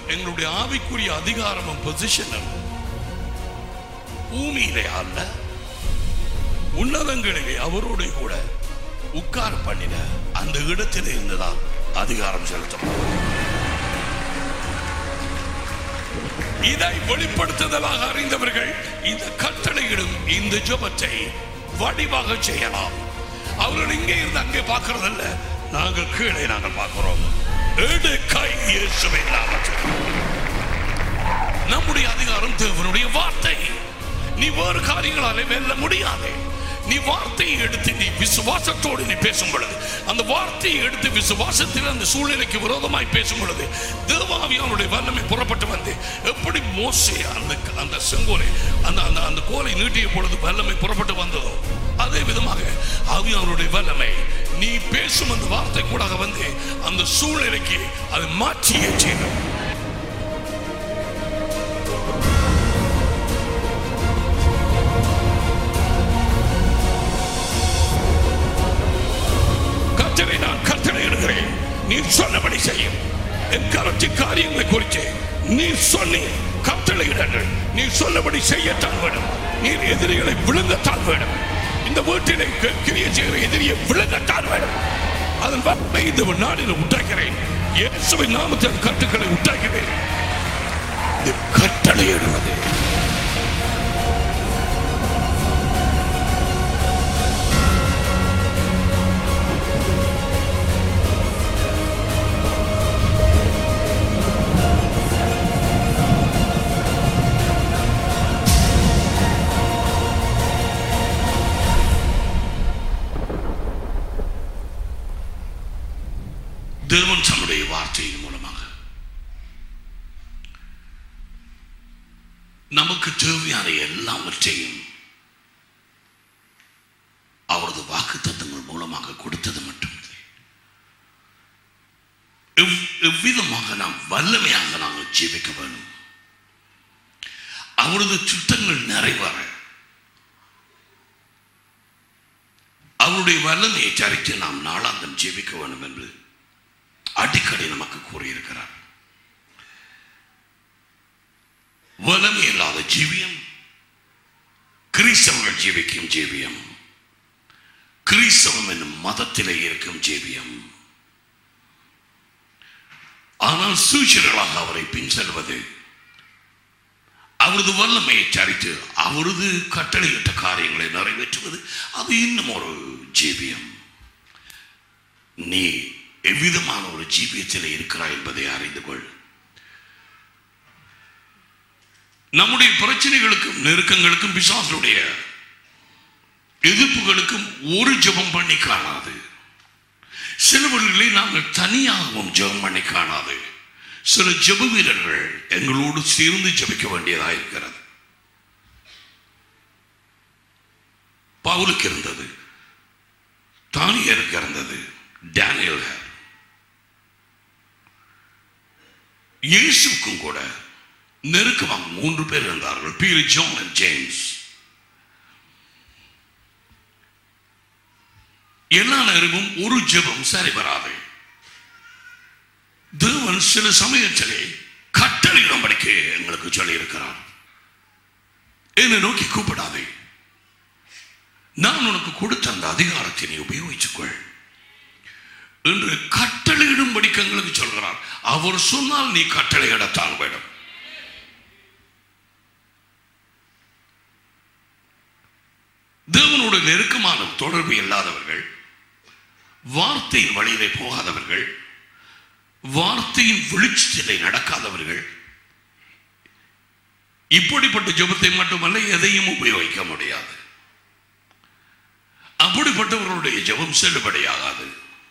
எங்களுடைய ஆவிக்குரிய அதிகாரமும் பொசிஷனும் பூமியிலே அல்ல உன்னதங்களிலே அவரோடு கூட உட்கார பண்ணின அந்த இடத்திலே இருந்துதான் அதிகாரம் செலுத்தப்படும் இதை வெளிப்படுத்துதலாக அறிந்தவர்கள் இந்த கட்டளையிடும் இந்த ஜெபத்தை வடிவாக செய்யலாம் அவர்கள் இங்கே இருந்து அங்கே பார்க்கறதல்ல நாங்கள் கீழே நாங்கள் பார்க்கிறோம் எடு கை இயேசுவின் நாமத்தில். நம்முடைய அதிகாரம் தேவனுடைய வார்த்தை நீ வேறு காரியங்களாலே வெல்ல முடியாது நீ வார்த்தையை எடுத்து நீ விசுவாசத்தோடு நீ பேசும் பொழுது அந்த வார்த்தையை எடுத்து விசுவாசத்தில் அந்த சூழ்நிலைக்கு விரோதமாய் பேசும் பொழுது தேவாவியானுடைய வல்லமை புறப்பட்டு வந்து எப்படி மோசே அந்த அந்த செங்கோலை அந்த அந்த அந்த கோலை நீட்டிய பொழுது வல்லமை புறப்பட்டு வந்ததோ அதே விதமாக ஆவியானுடைய வல்லமை நீ பேசும் அந்த வார்த்தை கூட வந்து அந்த சூழ்நிலைக்கு அதை மாற்றியே செய்யணும் கர்த்தரை நான் கர்த்தரை இடுகிறேன் நீ சொன்னபடி செய்யும் என் கருத்தின் காரியங்களை குறித்து நீ சொல்லி கட்டளை இடங்கள் நீ சொன்னபடி செய்யத்தான் வேணும் நீ எதிரிகளை விழுங்கத்தான் வேணும் இந்த வீட்டிலே கி- கிரியை செய்கிற எதிரியை விழுங்கத்தான் வேணும் அதன் வன்மை இந்த நாடில் உண்டாக்கிறேன் இயேசுவின் நாமத்தில் கட்டுக்களை உண்டாக்கிறேன் இது கட்டளை இடுவது தேவன் தம்முடைய வார்த்தையின் மூலமாக நமக்கு தேவையான எல்லாவற்றையும் அவரது வாக்கு தத்தங்கள் மூலமாக கொடுத்தது மட்டுமில்லை எவ்- எவ்விதமாக நாம் வல்லமையாக நாங்கள் ஜீவிக்க வேண்டும் அவரது திட்டங்கள் நிறைவேற அவருடைய வல்லமையை சரித்து நாம் நாளாந்தம் ஜீவிக்க வேண்டும் என்று அடிக்கடி நமக்கு கூறியிருக்கிறார் வல்லமை இல்லாத ஜீவியம் கிறிஸ்தவர்கள் ஜீவிக்கும் ஜீவியம் கிறிஸ்தவம் என்னும் மதத்திலே இருக்கும் ஜீவியம் ஆனால் சூச்சர்களாக அவரை பின் செல்வது அவரது வல்லமையை சரித்து அவரது கட்டளையிட்ட காரியங்களை நிறைவேற்றுவது அது இன்னும் ஒரு ஜீவியம் நீ எவ்விதமான ஒரு ஜீவியத்தில் இருக்கிறாய் என்பதை அறிந்து கொள் நம்முடைய பிரச்சனைகளுக்கும் நெருக்கங்களுக்கும் பிசாசனுடைய எதிர்ப்புகளுக்கும் ஒரு ஜெபம் பண்ணி காணாது சிலவர்களை நாங்கள் தனியாகவும் ஜெபம் பண்ணி காணாது சில ஜெப வீரர்கள் எங்களோடு சேர்ந்து ஜெபிக்க வேண்டியதாக இருக்கிறது பவுலுக்கு இருந்தது தானியருக்கு இருந்தது டேனியல் இயேசுக்கும் கூட நெருக்கமாக மூன்று பேர் இருந்தார்கள் பீர் ஜான் அண்ட் ஜேம்ஸ் எல்லா நேரமும் ஒரு ஜெபம் சரி வராது தேவன் சில சமயத்திலே கட்டளையிடும்படிக்கு எங்களுக்கு சொல்லி இருக்கிறார் என்னை நோக்கி கூப்பிடாதே நான் உனக்கு கொடுத்த அந்த அதிகாரத்தை நீ உபயோகித்துக் கொள் என்று கட்டளையிடும்படிக்கு எங்களுக்கு சொல்கிறார் அவர் சொன்னால் நீ கட்டளையிடத்தான் வேண்டும் தேவனோடு நெருக்கமான தொடர்பு இல்லாதவர்கள் வார்த்தையின் வழியிலே போகாதவர்கள் வார்த்தையின் வெளிச்சத்திலே நடக்காதவர்கள் இப்படிப்பட்ட ஜெபத்தை மட்டுமல்ல எதையும் உபயோகிக்க முடியாது அப்படிப்பட்டவர்களுடைய ஜெபம் செல்லுபடியாகாது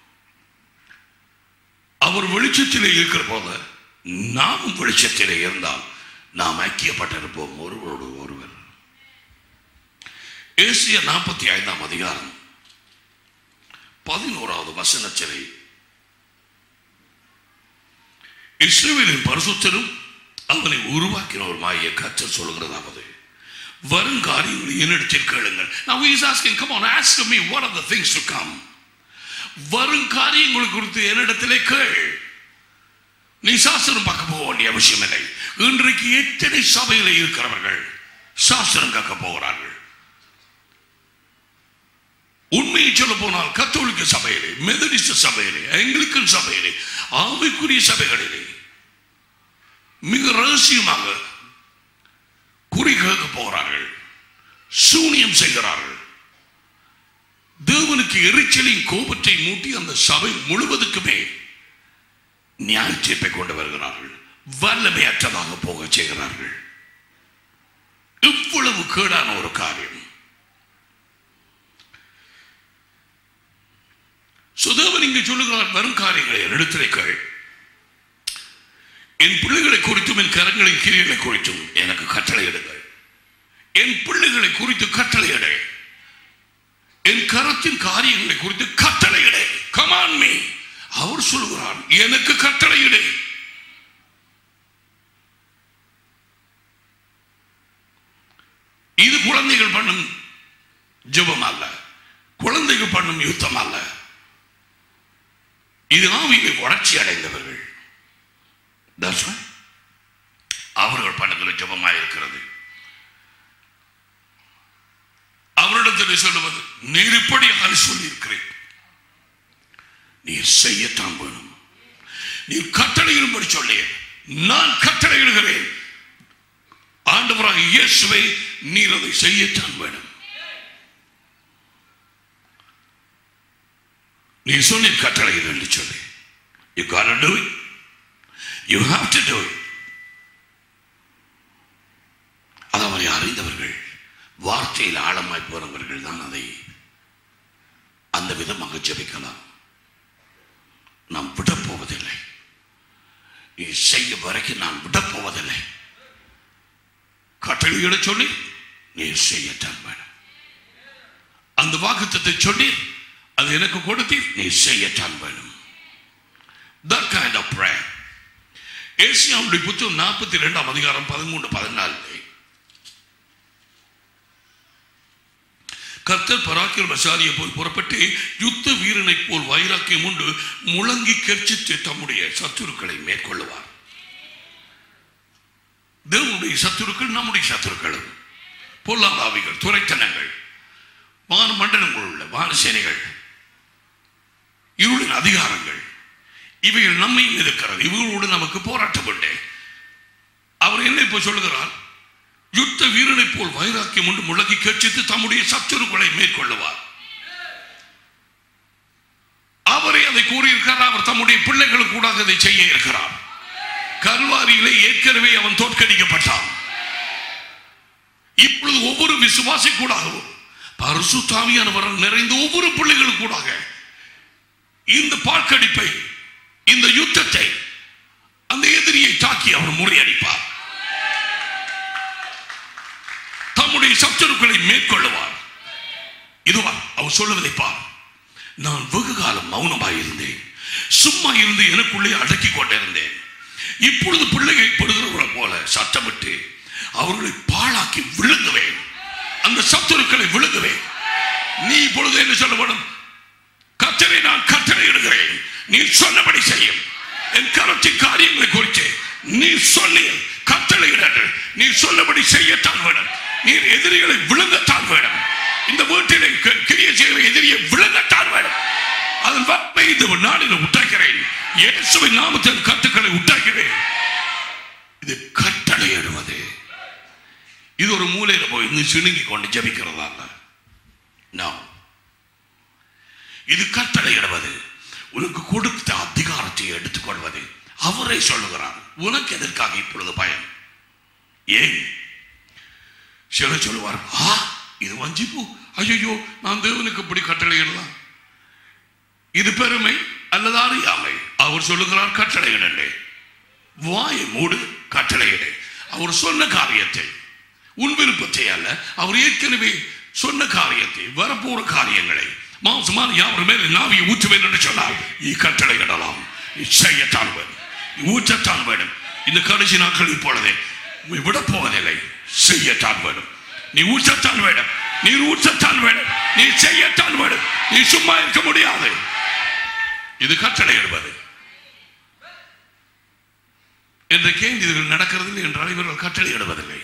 அவர் வெளிச்சத்திலே இருக்கிற போது நாமும் வெளிச்சத்திலே இருந்தால் நாம் ஐக்கியப்பட்டிருப்போம் ஒருவரோடு ஒருவர் ஏசிய நாற்பத்தி ஐந்தாம் அதிகாரம் பதினோராவது வசனத்திலே இஸ்ரேலின் பரிசுத்தரும் அவனை உருவாக்கினவருமாகிய கற்றல் சொல்கிறதாவது வருங்காரியங்களை என்னிடத்தில் கேளுங்கள் now he is asking come on ask me what are the things to come வருங்காரியங்களை குறித்து என்னிடத்திலே கேள் நீ சாஸ்திரம் பார்க்க போக வேண்டிய அவசியம் இல்லை இன்றைக்கு எத்தனை சபையில இருக்கிறவர்கள் சாஸ்திரம் கற்க போகிறார்கள் உண்மையை சொல்ல போனால் கத்தோலிக்க சபையிலே மெதடிஸ்ட் சபையிலே ஆங்கிலிக்கன் சபையிலே ஆவிக்குரிய சபைகளிலே மிக ரகசியமாக குறி கேட்க போகிறார்கள் சூனியம் செய்கிறார்கள் தேவனுக்கு எரிச்சலின் கோபத்தை மூட்டி அந்த சபை முழுவதுக்குமே நியாய தீர்ப்பை கொண்டு வருகிறார்கள் வல்லமையற்றதாக போக செய்கிறார்கள் இவ்வளவு கேடான ஒரு காரியம் சுதேவன் இங்கு சொல்லுகிறார் வரும் காரியங்களை எடுத்துரைக்கள் என் பிள்ளைகளை குறித்தும் என் கரங்களின் கிரியைகளை குறித்தும் எனக்கு கட்டளையிடுங்கள் என் பிள்ளைகளை குறித்து கட்டளையிடு என் கரத்தின் காரியங்களை குறித்து கட்டளையிடு கமான் மீ அவர் சொல்கிறார் எனக்கு கட்டளையிடு இது குழந்தைகள் பண்ணும் ஜெபம் அல்ல குழந்தைகள் பண்ணும் யுத்தம் அல்ல இது ஆவியை வளர்ச்சி அடைந்தவர்கள் That's right. அவர்கள் பண்ணுகிற ஜபமாக இருக்கிறது அவரிடத்தில் சொல்லுவது நீர் இப்படியாக சொல்லியிருக்கிறேன் நீர் செய்யத்தான் வேணும் நீர் கட்டளையிடும்படி சொல்லி நான் கட்டளையிடுகிறேன் ஆண்டவராக இயேசுவை நீர் அதை செய்யத்தான் வேணும் நீ சொன்னீர் கட்டளையிடு என்று சொல்லி you gotta do it you have to do it அது அவரை அறிந்தவர்கள் வார்த்தையில் ஆழமாய் போறவர்கள் தான் அதை அந்த விதமாக ஜெபிக்கலாம் நாம் விடப் போவதில்லை நீ செய்ய வரைக்கும் நான் விடப் போவதில்லை கட்டளையிட சொல்லி நீ செய்யத்தான் வேணும் அந்த வாக்குத்தத்தை சொல்லி அது எனக்கு கொடுத்தீர் நீ செய்யத்தான் வேணும் that kind of prayer ஏசியாவுடைய புத்தகம் நாற்பத்தி ரெண்டாம் அதிகாரம் பதிமூன்று பதினாலு கர்த்தர் பராக்கிரமசாலியை போல் புறப்பட்டு யுத்த வீரனைப் போல் வைராக்கியம் உண்டு முழங்கி கர்ச்சித்து தம்முடைய சத்துருக்களை மேற்கொள்ளுவார் தேவனுடைய சத்துருக்கள் நம்முடைய சத்துருக்களும் பொல்லாதாவிகள் துரைத்தனங்கள் வான மண்டலங்கள் உள்ள வானசேனைகள் இருளின் அதிகாரங்கள் இவைகள் நம்மையும் இருக்கிறது இவர்களோடு நமக்கு போராட்டம் உண்டு அவர் என்ன இப்போ சொல்லுகிறார் யுத்த வீரனைப் போல் வைராக்கியம் உண்டு முழங்கி கட்சித்து தம்முடைய சத்துருக்களை மேற்கொள்ளுவார் அவரே அதை கூறியிருக்கிறார் அவர் தம்முடைய பிள்ளைகளுக்கு கூட அதை செய்ய இருக்கிறார் கல்வாரியிலே ஏற்கனவே அவன் தோற்கடிக்கப்பட்டான் இப்பொழுது ஒவ்வொரு விசுவாசி கூடாகவும் பரிசுத்தாவியானவர் நிறைந்த ஒவ்வொரு பிள்ளைகளும் கூடாக இந்த பார்க்கடிப்பை இந்த யுத்தத்தை அந்த எதிரியை தாக்கி அவர் முறியடிப்பார் தம்முடைய சத்துருக்களை மேற்கொள்ளுவார் இதுவா அவர் சொல்லுவதை பார் நான் வெகு காலம் மௌனமாய் இருந்தேன் சும்மா இருந்து எனக்குள்ளே அடக்கி கொண்டிருந்தேன் இப்பொழுது பிள்ளையை படுகிறவர்கள் போல சத்தமிட்டு அவர்களை பாழாக்கி விழுங்குவேன் அந்த சத்துருக்களை விழுங்குவேன் நீ இப்பொழுது என்ன சொல்ல வேண்டும் கத்தரை நான் கட்டளை இடுகிறேன் நீ சொன்னபடி செய்யும் என் கருத்தின் காரியங்களை குறித்து நீ சொல்லி கட்டளை நீ சொல்லபடி செய்யத்தான் வேணும் நீர் எதிரிகளை விழுங்கத்தான் வேணும் இந்த வீட்டிலே கி- கிரிய செய்கிற எதிரியை விழுங்கத்தான் வேணும் அதன் வன்மை இந்த நாளில் உண்டாக்கிறேன் இயேசுவின் நாமத்தின் கட்டுக்களை உண்டாக்கிறேன் இது கட்டளை இடுவது இது ஒரு மூலையில போய் இருந்து சிணுங்கி கொண்டு ஜபிக்கிறதா இல்ல No. இது கட்டளையிடுவது உனக்கு கொடுத்த அதிகாரத்தை எடுத்துக்கொள்வது அவரே சொல்லுகிறார் உனக்கு எதற்காக இப்பொழுது பயம் ஏன் சிலர் சொல்லுவார் ஆ இது வஞ்சிப்பு ஐயோ நான் தேவனுக்கு இப்படி கட்டளையிடலாம் இது பெருமை அல்லது அறியாமை அவர் சொல்லுகிறார் கட்டளையிடலே வாயை மூடு கட்டளையிடு அவர் சொன்ன காரியத்தை உன் விருப்பத்தை அல்ல அவர் ஏற்கனவே சொன்ன காரியத்தை வரப்போற காரியங்களை மாம்சமான யாவர் மேல் நாவியை ஊற்றுவேன் என்று சொன்னார் நீ கட்டளையிடலாம் நீ செய்யத்தான் வேணும் நீ ஊற்றத்தான் வேணும் இந்த கடைசி நாட்கள் இப்பொழுதே நீ விடப் போவதில்லை செய்யத்தான் வேணும் நீ ஊற்றத்தான் வேணும் நீ ஊற்றத்தான் வேணும் நீ செய்யத்தான் வேணும் நீ சும்மா இருக்க முடியாது இது கட்டளையிடுவது இன்றைக்கே இதுகள் நடக்கிறதில்லை என்றால் இவர்கள் கட்டளையிடுவதில்லை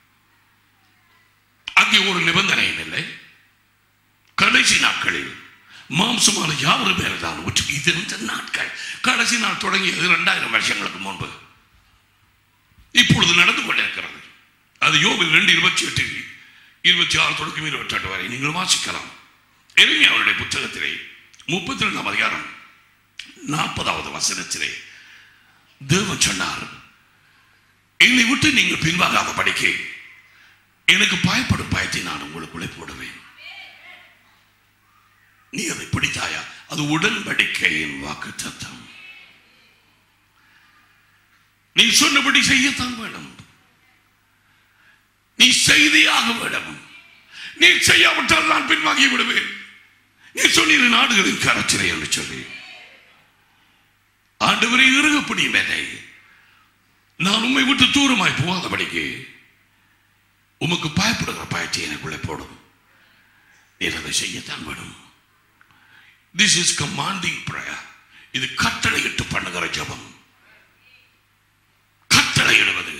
அங்கே ஒரு நிபந்தனையும் இல்லை கடைசி நாட்களில் மாம்சமான யாவரும் மேலதான் உற்று இது இருந்த நாட்கள் கடைசி நாள் தொடங்கியது இரண்டாயிரம் வருஷங்களுக்கு முன்பு இப்பொழுது நடந்து கொண்டிருக்கிறது அது யோபில் ரெண்டு இருபத்தி எட்டு இருபத்தி ஆறு தொடக்கம் இருபத்தி எட்டு வரை நீங்கள் வாசிக்கலாம் எளிமையாவுடைய புத்தகத்திலே முப்பத்தி ரெண்டாம் அதிகாரம் நாற்பதாவது வசனத்திலே தேவன் சொன்னார் என்னை விட்டு நீங்கள் பின்வாங்காத படிக்க எனக்கு பயப்படும் பயத்தை நான் உங்களுக்குள்ளே போடுவேன் நீ அதை பிடித்தாயா அது உடன்படிக்கையின் வாக்கு தத்தம் நீ சொன்னபடி செய்யத்தான் வேணும் நீ செய்தியாக வேணும் நீ செய்யாவிட்டால் நான் பின்வாங்கி விடுவேன் நீ சொன்னீர் நாடுகளின் கரச்சிலை என்று சொல்லி ஆண்டவரை இறுகப்படியும் என்னை நான் உண்மை விட்டு தூரமாய் போகாதபடிக்கு உமக்கு பயப்படுகிற பயத்தை எனக்குள்ளே போடும் நீர் அதை செய்யத்தான் வேணும் திஸ் இஸ் கமாண்டிங் பிரயர் இது கட்டளையிட்டு பண்ணுகிற ஜபம் கட்டளையிடுவது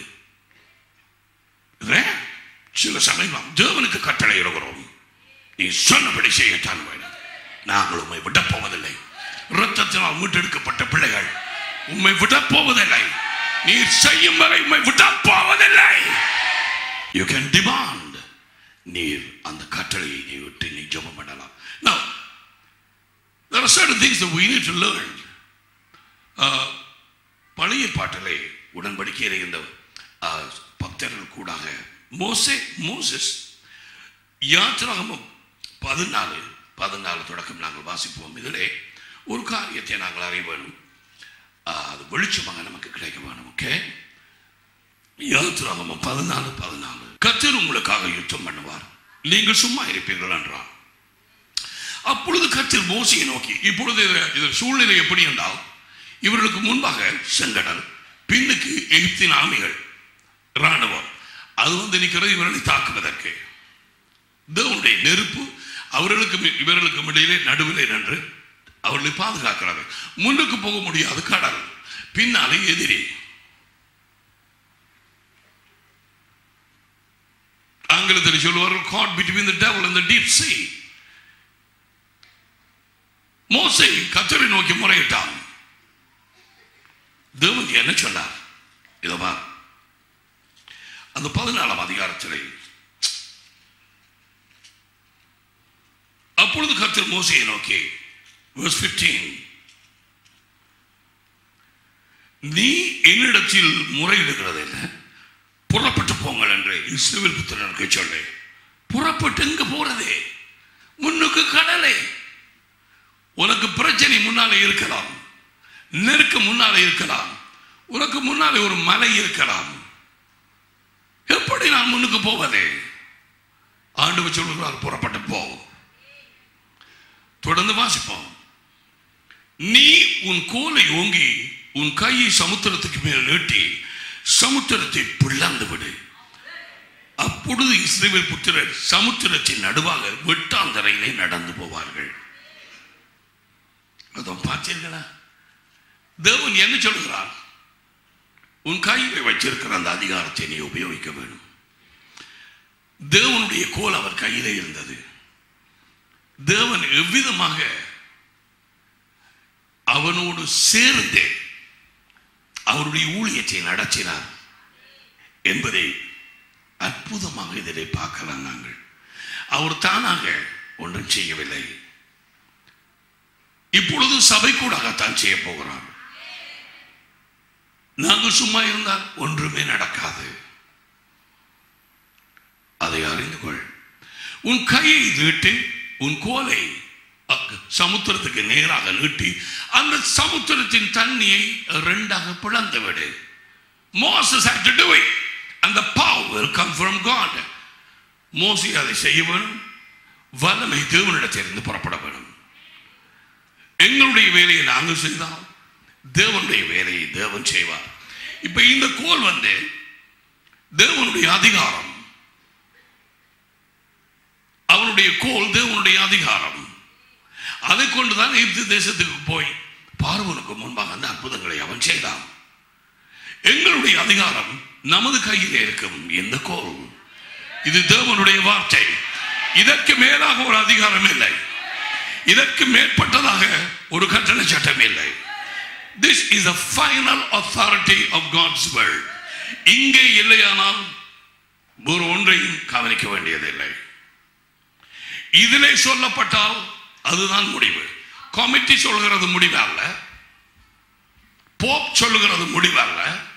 rare. சில சமயம் நாம் தேவனுக்கு கட்டளையிடுகிறோம் நீ சொன்னபடி செய்யத்தான் வேணும் நாங்கள் உண்மை விட போவதில்லை இரத்தத்தினால் மீட்டெடுக்கப்பட்ட பிள்ளைகள் உண்மை விட போவதில்லை நீ செய்யும் வரை உண்மை விட போவதில்லை யூ கேன் டிமாண்ட் நீர் அந்த கட்டளையை நீ விட்டு நீ ஜெபம் பண்ணலாம் Now, there are certain things that we need to learn. Uh, பழைய பாட்டிலே உடன்படிக்கையில் இருந்த uh, பக்தர்கள் கூடாக மோசே மோசஸ் யாத்திராகமம் பதினாலு பதினாலு தொடக்கம் நாங்கள் வாசிப்போம் இதிலே ஒரு காரியத்தை நாங்கள் அறிய வேணும் Uh, அது வெளிச்சமாக நமக்கு கிடைக்க வேணும் ஓகே யாத்திராகமம் பதினாலு பதினாலு கத்தர் உங்களுக்காக யுத்தம் பண்ணுவார் நீங்கள் சும்மா இருப்பீர்கள் என்றார் அப்பொழுது கத்தர் மோசையை நோக்கி இப்பொழுது இது- இது சூழ்நிலை எப்படி என்றால் இவர்களுக்கு முன்பாக செங்கடல் பின்னுக்கு எகிப்தின் ஆமைகள் இராணுவம் அது வந்து நிற்கிறது இவர்களை தாக்குவதற்கு தேவனுடைய நெருப்பு அவர்களுக்கு இவர்களுக்கும் இடையிலே நடுவிலே நின்று அவர்களை பாதுகாக்கிறது முன்னுக்கு போக முடியாது கடல் பின்னாலே எதிரி ஆங்கிலத்தில் சொல்லுவார்கள் caught between the devil and the deep sea மோசை கத்தரை நோக்கி முறையிட்டான் தேவன் என்ன சொன்னார் இதவா அந்த பதினாலாம் அதிகாரத்திலே அப்பொழுது கர்த்தர் மோசையை நோக்கி verse 15 நீ என்னிடத்தில் முறையிடுகிறது என்ன புறப்பட்டு போங்கள் என்று இஸ்ரவேல் புத்திரனுக்கு சொல்லு புறப்பட்டு எங்க போறதே முன்னுக்கு கடலை உனக்கு பிரச்சனை முன்னாலே இருக்கலாம் நெருக்க முன்னாலே இருக்கலாம் உனக்கு முன்னாலே ஒரு மலை இருக்கலாம் எப்படி நான் முன்னுக்கு போவதே ஆண்டு சொல்லுகிறார் புறப்பட்டு போ தொடர்ந்து வாசிப்போம் நீ உன் கோலை ஓங்கி உன் கையை சமுத்திரத்துக்கு மேல் நீட்டி சமுத்திரத்தை பிளந்து விடு அப்பொழுது இஸ்ரேல் புத்திரர் சமுத்திரத்தின் நடுவாக வெட்டாந்தரையிலே நடந்து போவார்கள் அதான் பார்த்தீர்களா தேவன் என்ன சொல்கிறார் உன் கையில் வச்சிருக்கிற அந்த அதிகாரத்தை நீ உபயோகிக்க வேண்டும் தேவனுடைய கோல் அவர் கையிலே இருந்தது தேவன் எவ்விதமாக அவனோடு சேர்ந்து அவருடைய ஊழியத்தை நடத்தினார் என்பதை அற்புதமாக இதிலே பார்க்கலாம் நாங்கள் அவர் தானாக ஒன்றும் செய்யவில்லை இப்பொழுது சபை கூடாகத்தான் செய்ய போகிறார் நாங்கள் சும்மா இருந்தால் ஒன்றுமே நடக்காது அதை அறிந்து கொள் உன் கையை நீட்டி உன் கோலை அ- சமுத்திரத்துக்கு நேராக நீட்டி அந்த சமுத்திரத்தின் தண்ணியை ரெண்டாக பிளந்து விடு Moses had to do it and the power will come from God மோசி அதை செய்ய வேணும் வல்லமை தேவனிடத்திலிருந்து புறப்பட வேணும் எங்களுடைய வேலையை நாங்கள் செய்தால் தேவனுடைய வேலையை தேவன் செய்வார் இப்ப இந்த கோல் வந்து தேவனுடைய அதிகாரம் அவனுடைய கோல் தேவனுடைய அதிகாரம் அதை கொண்டுதான் எகிப்து தேசத்துக்கு போய் பார்வனுக்கு முன்பாக அந்த அற்புதங்களை அவன் செய்தான் எங்களுடைய அதிகாரம் நமது கையில் இருக்கும் இந்த கோல் இது தேவனுடைய வார்த்தை இதற்கு மேலாக ஒரு அதிகாரம் இல்லை இதற்கு மேற்பட்டதாக ஒரு கட்டளை சட்டம் இல்லை this is the final authority of God's world இங்கே இல்லையானால் ஒரு ஒன்றையும் கவனிக்க வேண்டியதில்லை இதிலே சொல்லப்பட்டால் அதுதான் முடிவு கமிட்டி சொல்கிறது முடிவு அல்ல போப் சொல்லுகிறது முடிவு அல்ல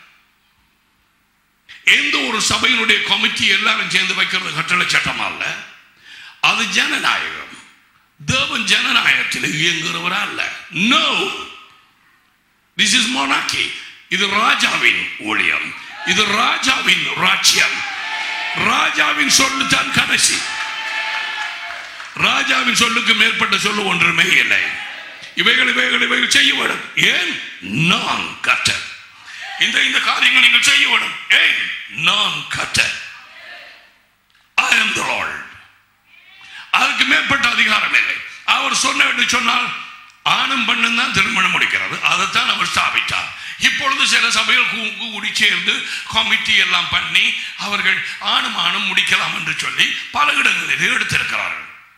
எந்த ஒரு சபையினுடைய கமிட்டி எல்லாரும் சேர்ந்து வைக்கிறது கட்டளை சட்டம் அல்ல அது ஜனநாயகம் தேவன் ஜனநாயகத்தில் இயங்குகிறவர் அல்ல நோ திஸ் இஸ் மோனாக்கி இது ராஜாவின் ஊழியம் இது ராஜாவின் ராஜ்யம் ராஜாவின் சொல்லு தான் கடைசி ராஜாவின் சொல்லுக்கு மேற்பட்ட சொல்லு ஒன்றுமே இல்லை இவைகள் இவைகள் இவைகள் செய்ய வேண்டும் ஏன் நான் கற்றேன் இந்த இந்த காரியங்கள் நீங்கள் செய்ய வேண்டும் ஏன் நான் கற்றேன் ஐ am the Lord அதுக்கு மேற்பட்ட அதிகாரம் இல்லை அவர் சொன்ன என்று சொன்னால் ஆணும் பெண்ணும் தான் திருமணம் முடிக்கிறது அதைத்தான் அவர் ஸ்தாபித்தார் இப்பொழுது சில சபைகள் கூ- கூடி சேர்ந்து கமிட்டி எல்லாம் பண்ணி அவர்கள் ஆணும் ஆணும் முடிக்கலாம் என்று சொல்லி பல இடங்களிலே எடுத்திருக்கிறார்கள்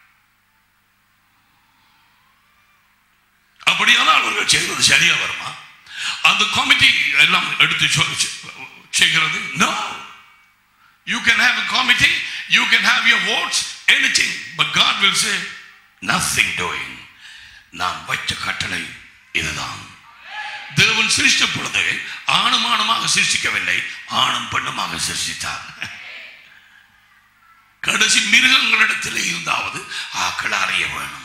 அப்படியானால் அவர்கள் செய்வது சரியா வருமா அந்த கமிட்டி எல்லாம் எடுத்து சொல்~ செய்கிறது no You can have a committee, you can have your votes, anything, but God will say, nothing doing. நான் வைத்த கட்டளை இதுதான் தேவன் சிருஷ்ட பொழுது ஆணும் ஆணுமாக சிருஷ்டிக்கவில்லை ஆணும் பெண்ணுமாக சிருஷ்டித்தார் கடைசி மிருகங்களிடத்தில் இருந்தாவது ஆக்கள் அறிய வேணும்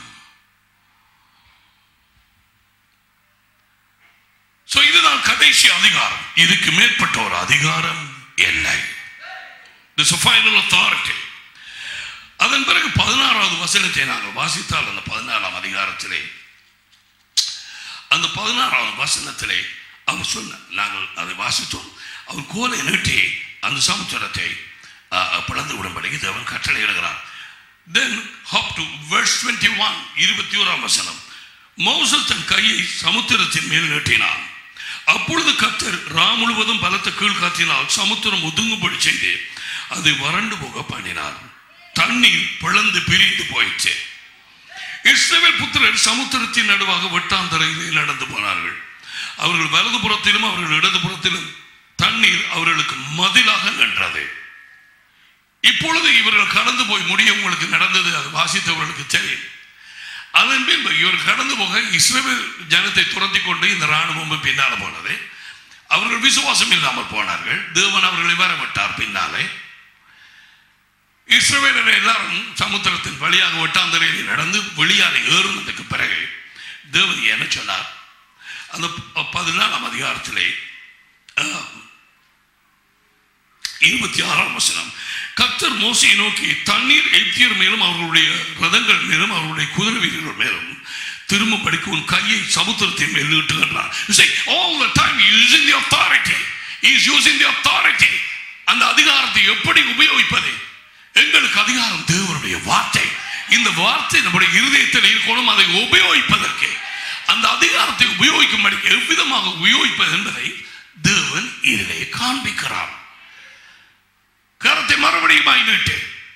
So இதுதான் கடைசி அதிகாரம் இதுக்கு மேற்பட்ட ஒரு அதிகாரம் இல்லை This is a final authority. அதன் பிறகு பதினாறாவது வசனத்தை நாங்கள் வாசித்தால் அந்த பதினாறாம் அதிகாரத்திலே அந்த பதினாறாவது வசனத்திலே அவர் சொன்ன நாங்கள் அதை வாசித்தோம் அவர் கோலை நீட்டி அந்த சமுத்திரத்தை அஹ், பிளந்து விடும்படிக்கு தேவன் கட்டளை இடுகிறார் தென் ஹாப் டு verse 21 இருபத்தி ஓராம் வசனம் மோசஸ் தன் கையை சமுத்திரத்தின் மேல் நீட்டினான் அப்பொழுது கர்த்தர் ரா முழுவதும் பலத்த கீழ்காற்றினால் சமுத்திரம் ஒதுங்கும்படி செய்து அதை வறண்டு போக பண்ணினார் தண்ணீர் பிளந்து பிரிந்து போயிற்று இஸ்ரவேல் புத்திரர் சமுத்திரத்தின் நடுவாக வெட்டாந்தரையிலே நடந்து போனார்கள் அவர்கள் வலது புறத்திலும் அவர்கள் இடது புறத்திலும் தண்ணீர் அவர்களுக்கு மதிலாக நின்றது இப்பொழுது இவர்கள் கடந்து போய் முடிய உங்களுக்கு நடந்தது அது வாசித்தவர்களுக்கு தெரியும் அதன் பின்பு இவர் கடந்து போக இஸ்ரவேல் ஜனத்தை துரத்தி கொண்டு இந்த ராணுவமும் பின்னால போனது அவர்கள் விசுவாசம் இல்லாமல் போனார்கள் தேவன் அவர்களை வரவிட்டார் பின்னாலே இஸ்ரவேலர் எல்லாரும் சமுத்திரத்தின் வழியாக ஒட்டாந்தரையில் நடந்து வெளியாலே ஏறுனதுக்கு பிறகு தேவன் என்ன சொன்னார் அந்த ப- பதினாலாம் அதிகாரத்திலே ஆஹ், இருபத்தி ஆறாம் வசனம் கர்த்தர் மோசையை நோக்கி தண்ணீர் எத்தியர் மேலும் அவர்களுடைய ரதங்கள் மேலும் அவர்களுடைய குதிரை வீரர்கள் மேலும் திரும்பப்படிக்கு உன் கையை சமுத்திரத்தின் மேல் நீட்டுகின்றார் You see, all the time he is using the authority. He is using the authority. அந்த அதிகாரத்தை எப்படி உபயோகிப்பது எங்களுக்கு அதிகாரம் தேவனுடைய வார்த்தை இந்த வார்த்தை நம்முடைய இருதயத்தில் இருக்கணும் அதை உபயோகிப்பதற்கு அந்த அதிகாரத்தை உபயோகிக்கும்படி எவ்விதமாக உபயோகிப்பது என்பதை தேவன் இதிலே காண்பிக்கிறார் கரத்தை மறுபடியும் நீட்டு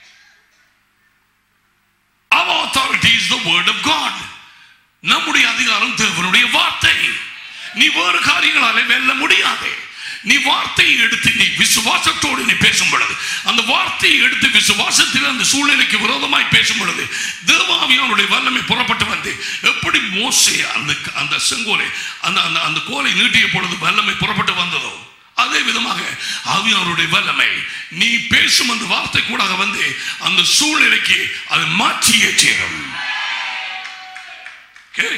Our authority is the word of God. நம்முடைய அதிகாரம் தேவனுடைய வார்த்தை நீ வேறு காரியங்களாலே வெல்ல முடியாது நீ வார்த்தையை எடுத்து நீ விசுவாசத்தோடு நீ பேசும் பொழுது அந்த வார்த்தையை எடுத்து விசுவாசத்தில் அந்த சூழ்நிலைக்கு விரோதமாய் பேசும் பொழுது தேவாவியானுடைய வல்லமை புறப்பட்டு வந்து எப்படி மோசே அந்த அந்த செங்கோலை அந்த அந்த அந்த கோலை நீட்டிய பொழுது வல்லமை புறப்பட்டு வந்ததோ அதே விதமாக ஆவியாருடைய வல்லமை நீ பேசும் அந்த வார்த்தை கூட வந்து அந்த சூழ்நிலைக்கு அதை மாற்றியே சேரும் Okay?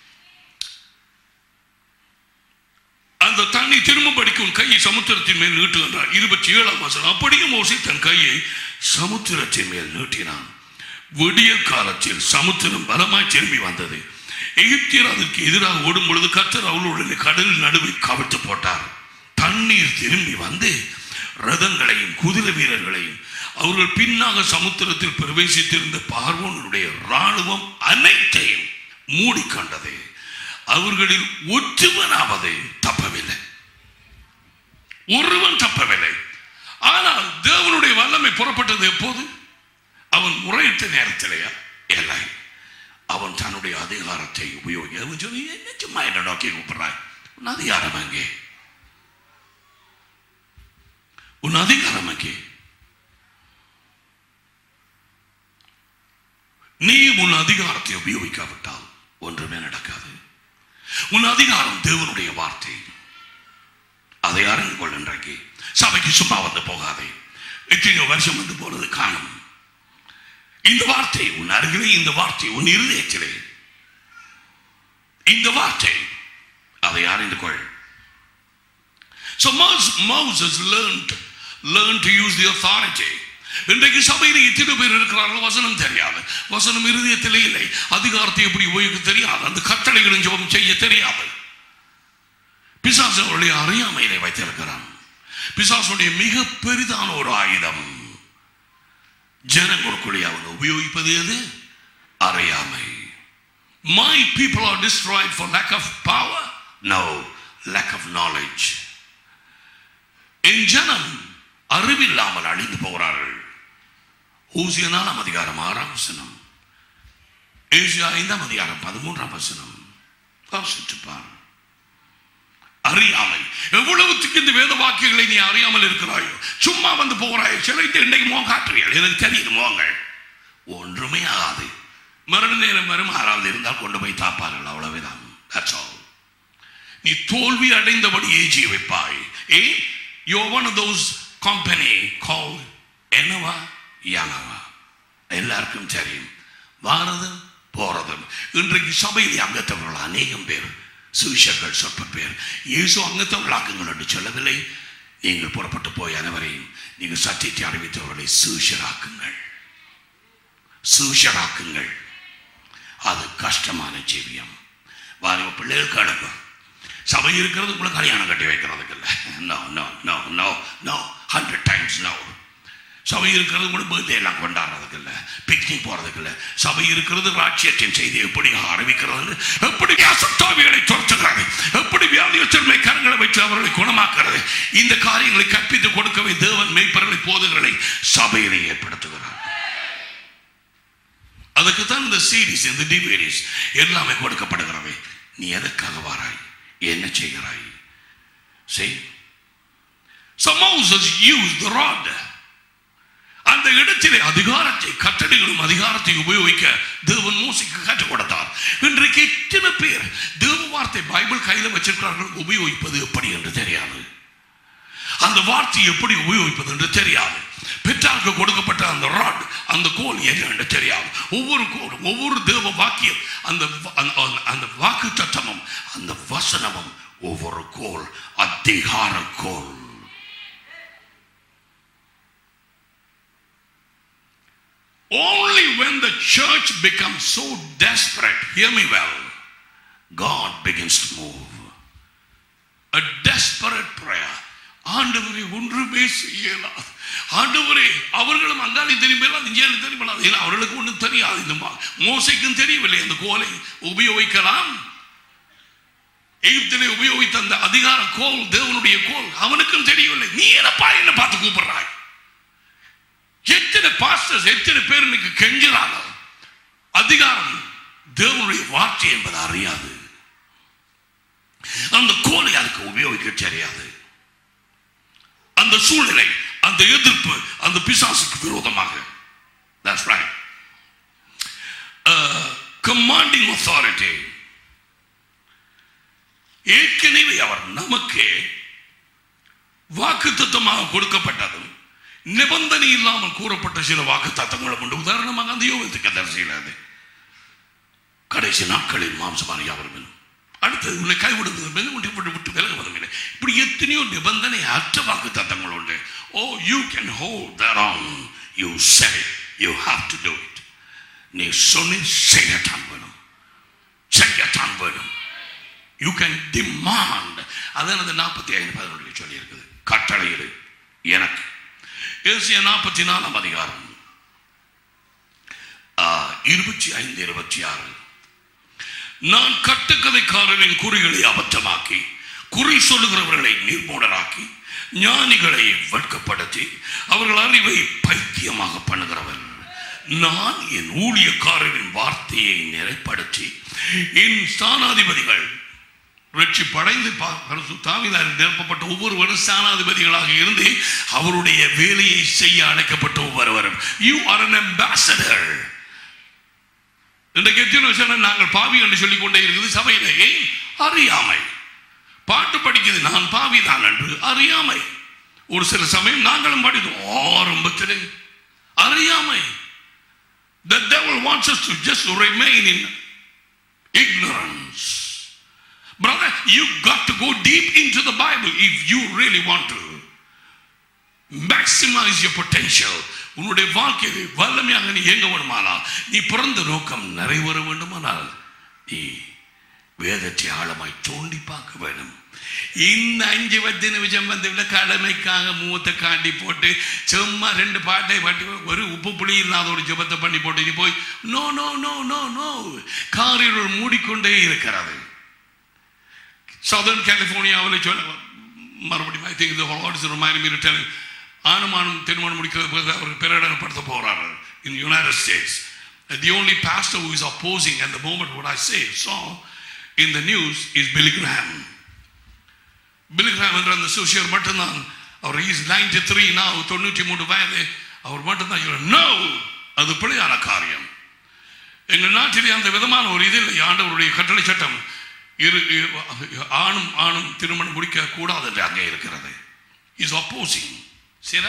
அந்த தண்ணி திரும்பபடிக்கு உன் கையை சமுத்திரத்தின் மேல் நீட்டுகின்றார் இருபத்தி ஏழாம் வசனம் அப்படியே மோசே தன் கையை சமுத்திரத்தின் மேல் நீட்டினான் விடியற் காலத்தில் சமுத்திரம் பலமாய் திரும்பி வந்தது எகிப்தியர் அதற்கு எதிராக ஓடும் பொழுது கர்த்தர் அவர்களுடைய கடலில் நடுவே கவிழ்த்து போட்டார் தண்ணீர் திரும்பி வந்து ரதங்களையும் குதிரை வீரர்களையும் அவர்கள் பின்னாக சமுத்திரத்தில் பிரவேசித்திருந்த பார்வோனுடைய ராணுவம் அனைத்தையும் மூடிக்கொண்டது அவர்களில் ஒற்றுவனாவது தப்பவில்லை ஒருவன் தப்பவில்லை ஆனால் தேவனுடைய வல்லமை புறப்பட்டது எப்போது அவன் முறையிட்ட நேரத்திலேயா இல்லை அவன் தன்னுடைய அதிகாரத்தை உபயோகி அவன் சொல்லி என்ன சும்மா என்ன நோக்கி கூப்பிடுறாய் உன் அதிகாரம் அங்கே உன் அதிகாரம் அங்கே நீ உன் அதிகாரத்தை உபயோகிக்காவிட்டால் ஒன்றுமே நடக்காது உன் அதிகாரம் தேவனுடைய வார்த்தை அதை அறிந்து கொள் இன்றைக்கு சபைக்கு சும்மா வந்து போகாதே எத்தனையோ வருஷம் வந்து போனது காணும் இந்த வார்த்தை உன் அருகிலே இந்த வார்த்தை உன் இருதயத்திலே இந்த வார்த்தை அதை அறிந்து கொள் So Moses, Moses learned, learned to use the authority. இன்றைக்கு சபையில் எத்தனை பேர் இருக்கிறார்கள் வசனம் தெரியாது வசனம் இருதயத்திலே இல்லை அதிகாரத்தை எப்படி உபயோகிக்க தெரியாது அந்த கட்டளைகளின் ஜெபம் செய்ய தெரியாது பிசாசு அவருடைய அறியாமையிலே வைத்திருக்கிறான் பிசாசுடைய மிக பெரிதான ஒரு ஆயுதம் ஜனங்களுக்குள்ளே அவன் உபயோகிப்பது எது அறியாமை My people are destroyed for lack of power? No, lack of knowledge. என் ஜனம் அறிவில்லாமல் அழிந்து போகிறார்கள் ஊசிய நாலாம் அதிகாரம் ஆறாம் வசனம் ஏசியா ஐந்தாம் அதிகாரம் பதிமூன்றாம் வசனம் வாசித்துப்பார் அறியாமை எவ்வளவுத்துக்கு இந்த வேத வாக்கியங்களை நீ அறியாமல் இருக்கிறாயோ சும்மா வந்து போகிறாய் சிலைத்து இன்னைக்கு மோ காட்டுறீர்கள் எனக்கு தெரியுது மோங்கள் ஒன்றுமே ஆகாது மரண நேரம் வரும் ஆறாவது இருந்தால் கொண்டு போய் தாப்பார்கள் அவ்வளவுதான் That's all. நீ தோல்வி அடைந்தபடியே ஜீவிப்பாய் ஏ you one of those company call என்னவா யானவா எல்லாருக்கும் தெரியும் வாரதும் போறதும் இன்றைக்கு சபையில் அங்கத்தவர்கள் அநேகம் பேர் சுவிஷர்கள் சொற்ப பேர் இயேசு அங்கத்தவர்களாக்குங்கள் என்று சொல்லவில்லை நீங்கள் புறப்பட்டு போய் அனைவரையும் நீங்கள் சத்தியத்தை அறிவித்தவர்களை சூஷராக்குங்கள் சூஷராக்குங்கள் அது கஷ்டமான ஜீவியம் வாலிப பிள்ளைகள் கிடக்கும் சபை இருக்கிறது கூட கல்யாணம் கட்டி வைக்கிறதுக்கு இல்லை no no no no no hundred times no சபை இருக்கிறது கூட பர்த்டே எல்லாம் கொண்டாடுறதுக்கு இல்லை பிக்னிக் போறதுக்கு இல்லை சபை இருக்கிறது ராட்சியத்தின் செய்தி எப்படி அறிவிக்கிறது எப்படி அசுத்தாவிகளை துரத்துகிறது எப்படி வியாதியத்தின்மை கரங்களை வைத்து அவர்களை குணமாக்குறது இந்த காரியங்களை கற்பித்து கொடுக்கவே தேவன் மெய்ப்பர்களை போதுகளை சபையிலே ஏற்படுத்துகிறார் அதுக்கு தான் இந்த சீரிஸ் இந்த டிவிடிஸ் எல்லாமே கொடுக்கப்படுகிறது நீ எதற்காக வாராய் என்ன செய்கிறாய் செய் So Moses used the rod. அந்த இடத்திலே அதிகாரத்தை கட்டளைகளும் அதிகாரத்தை உபயோகிக்க தேவன் மோசிக்கு கற்றுக் கொடுத்தார் இன்றைக்கு எத்தனை பேர் தேவ வார்த்தை பைபிள் கையில் வச்சிருக்கிறார்கள் உபயோகிப்பது எப்படி என்று தெரியாது அந்த வார்த்தை எப்படி உபயோகிப்பது என்று தெரியாது பெற்றாருக்கு கொடுக்கப்பட்ட அந்த ராட் அந்த கோல் என்ன என்று தெரியாது ஒவ்வொரு கோலும் ஒவ்வொரு தேவ வாக்கியம் அந்த வ- அந்த- அந்த- அந்த வாக்கு தத்தமும் அந்த வசனமும் ஒவ்வொரு கோல் அதிகார கோல் Only when the church becomes so desperate, hear me well, God begins to move. A desperate prayer. ஆண்டவரே ஒன்றுமே செய்யலாம் ஆண்டவரே அவர்களும் அங்காளி தெரியுமில்ல இஞ்சாலி தெரியுமில்ல இல்லை அவர்களுக்கு ஒன்றும் தெரியாது இந்த மா- மோசைக்கும் தெரியவில்லை அந்த கோலை உபயோகிக்கலாம் எகிப்திலே உபயோகித்த அந்த அதிகார கோல் தேவனுடைய கோல் அவனுக்கும் தெரியவில்லை நீ என்னப்பா என்ன பார்த்து கூப்பிடுறாய் எத்தனை பாஸ்டர்ஸ் எத்தனை பேர் இன்னைக்கு கெஞ்சுறாங்க அதிகாரம் தேவனுடைய வார்த்தை என்பது அறியாது அந்த கோலை அதுக்கு உபயோகிக்க தெரியாது அந்த சூழ்நிலை அந்த எதிர்ப்பு அந்த பிசாசுக்கு விரோதமாக That's right. Uh, commanding authority ஏற்கனவே அவர் நமக்கு வாக்குத்தத்தமாக கொடுக்கப்பட்டதும் நிபந்தனை இல்லாமல் கூறப்பட்ட சில வாக்குத்தத்தங்களும் உண்டு உதாரணமாக அந்த யோகத்துக்கு தரிசையில் அது கடைசி நாட்களில் மாம்சமான யாவரும் அடுத்தது உன்னை கைவிடுவது என்பது உன்னை விட்டு விட்டு விலகுவதும் இல்லை இப்படி எத்தனையோ நிபந்தனை அற்ற வாக்கு தத்தங்கள் உண்டு oh you can hold there on you say you have to do it நீ சொல்லி செய்யத்தான் வேணும் செய்யத்தான் வேணும் யூ கேன் டிமாண்ட் அதான் அந்த நாற்பத்தி ஐந்து பதினொன்று சொல்லி இருக்குது கட்டளையிடு எனக்கு ஏசிய நாற்பத்தி நாலாம் அதிகாரம் ஆ, இருபத்தி ஐந்து இருபத்தி ஆறு நான் கட்டுக்கதைக்காரரின் குறிகளை அபத்தமாக்கி குறி சொல்லுகிறவர்களை நிர்மூடராக்கி ஞானிகளை வெட்கப்படுத்தி அவர்கள் அறிவை பைத்தியமாக பண்ணுகிறவன் நான் என் ஊழியக்காரரின் வார்த்தையை நிறைப்படுத்தி என் ஸ்தானாதிபதிகள் வெற்றி படைந்து தாவிதாரி நிரப்பப்பட்ட ஒவ்வொருவரும் ஸ்தானாதிபதிகளாக இருந்து அவருடைய வேலையை செய்ய அழைக்கப்பட்ட ஒவ்வொருவரும் யூ ஆர் an ambassador இன்றைக்கு எத்தனை வருஷம் நாங்கள் பாவி என்று சொல்லிக் கொண்டே இருக்குது சபையில ஏன் அறியாமை பாட்டு படிக்குது நான் பாவிதான் என்று அறியாமை ஒரு சில சமயம் நாங்களும் படித்தோம் ஆரம்பத்திலே அறியாமை The devil wants us to just remain in ignorance. Brother, you got to go deep into the Bible if you really want to. Maximize your potential. உன்னுடைய வாழ்க்கையை வல்லமையாக நீ இயங்க வேண்டுமானால் நீ பிறந்த நோக்கம் நிறைவேற வேண்டுமானால் நீ வேதத்தை ஆழமாய் தோண்டி பார்க்க வேண்டும் இந்த அஞ்சு பத்து நிமிஷம் வந்து விட கடமைக்காக மூத்த காண்டி போட்டு சும்மா ரெண்டு பாட்டை பாட்டி ஒரு உப்பு புளி இல்லாத ஒரு ஜெபத்தை பண்ணி போட்டு நீ போய் no no no no no காரிருள் மூடிக்கொண்டே இருக்கிறது சதர்ன் கலிஃபோர்னியாவில் சொல்ல மறுபடியும் I think hearts remind me tell ஆணுமானும் திருமணம் முடிக்கிறது அவர் பிரகடனப்படுத்த போகிறார்கள் in United States the only pastor who is opposing at the moment what I say saw in the news is Billy Graham. Billy Graham என்ற அந்த சுஷியர் மட்டும்தான் அவர் இஸ் நைன்டி த்ரீ now தொண்ணூற்றி மூணு வயது அவர் மட்டும்தான் சொல்ல நோ அது பிழையான காரியம் எங்கள் நாட்டிலே அந்த விதமான ஒரு இது இல்லை ஆண்டவருடைய கட்டளை சட்டம் இரு இரு- ஆணும் ஆணும் திருமணம் முடிக்க கூடாது என்று அங்கே இருக்கிறது இஸ் அப்போசிங் சரி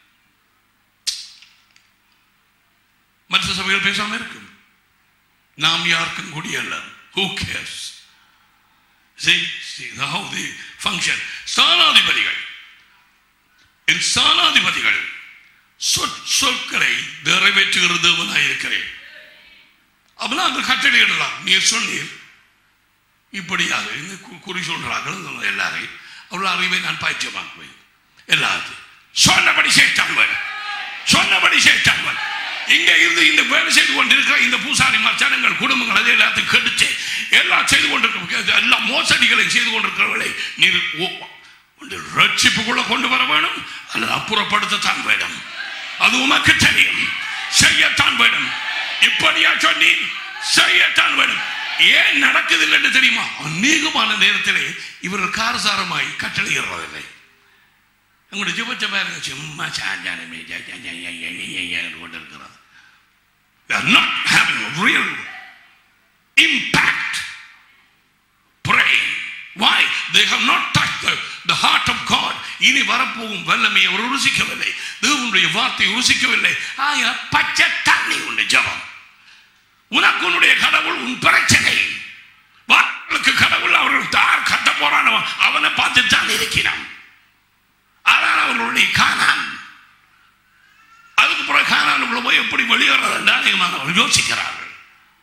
மற்ற சபைகள் பேசாம இருக்கும் நாம் யாருக்கும் குடியல்ல who cares see see how they function ஸ்தானாதிபதிகள் என் ஸ்தானாதிபதிகள் சொற் சொற்களை நிறைவேற்றுகிற தேவனாய் இருக்கிறேன் அப்பெல்லாம் அந்த கட்டளையிடலாம் நீர் சொன்னீர் இப்படியாக இந்த கு- குறி சொல்றார்கள் எல்லாரையும் அவ்வளோ அறிவை நான் பயிற்சியமாக்குவேன் எல்லாத்தையும் சொன்னபடி செய்தாங்கள் சொன்னபடி செய்தாங்கள் இங்க இருந்து இந்த வேலை செய்து கொண்டிருக்கிற இந்த பூசாரிமார் ஜனங்கள் குடும்பங்கள் அதை எல்லாத்தையும் கெடுத்து எல்லாம் செய்து கொண்டிருக்கிற எல்லா மோசடிகளையும் செய்து கொண்டிருக்கிறவர்களை நீர் ஓ- ஒன்று ரட்சிப்புக்குள்ள கொண்டு வர வேணும் அல்லது அப்புறப்படுத்தத்தான் வேணும் அது உமக்கு தெரியும் செய்யத்தான் வேணும் இப்படியா சொன்னி செய்யத்தான் வேணும் ஏன் நடக்குது என்று தெரியுமா அநேகமான நேரத்திலே இவர்கள் காரசாரமாய் கட்டளையிடுறதில்லை உங்களுடைய ஜிபத்தை பாருங்க சும்மா சாஞ்சானமே கொண்டிருக்கிறது They are not having a real impact praying. Why? They have not touched the, the heart of God. இனி வரப்போகும் வல்லமையை அவர் ருசிக்கவில்லை தேவனுடைய வார்த்தையை ருசிக்கவில்லை ஆயா பச்சை தண்ணி உண்டு ஜபம் உனக்கு உன்னுடைய கடவுள் உன் பிரச்சனை வார்களுக்கு கடவுள் அவர்கள் தார் கட்ட போறானோ அவனை பார்த்து தான் இருக்கிறான் அதான் அவர்களுடைய காணான் அதுக்கு பிறகு காணானுக்குள்ள போய் எப்படி வெளியேறது அநேகமானவர்கள் யோசிக்கிறார்கள்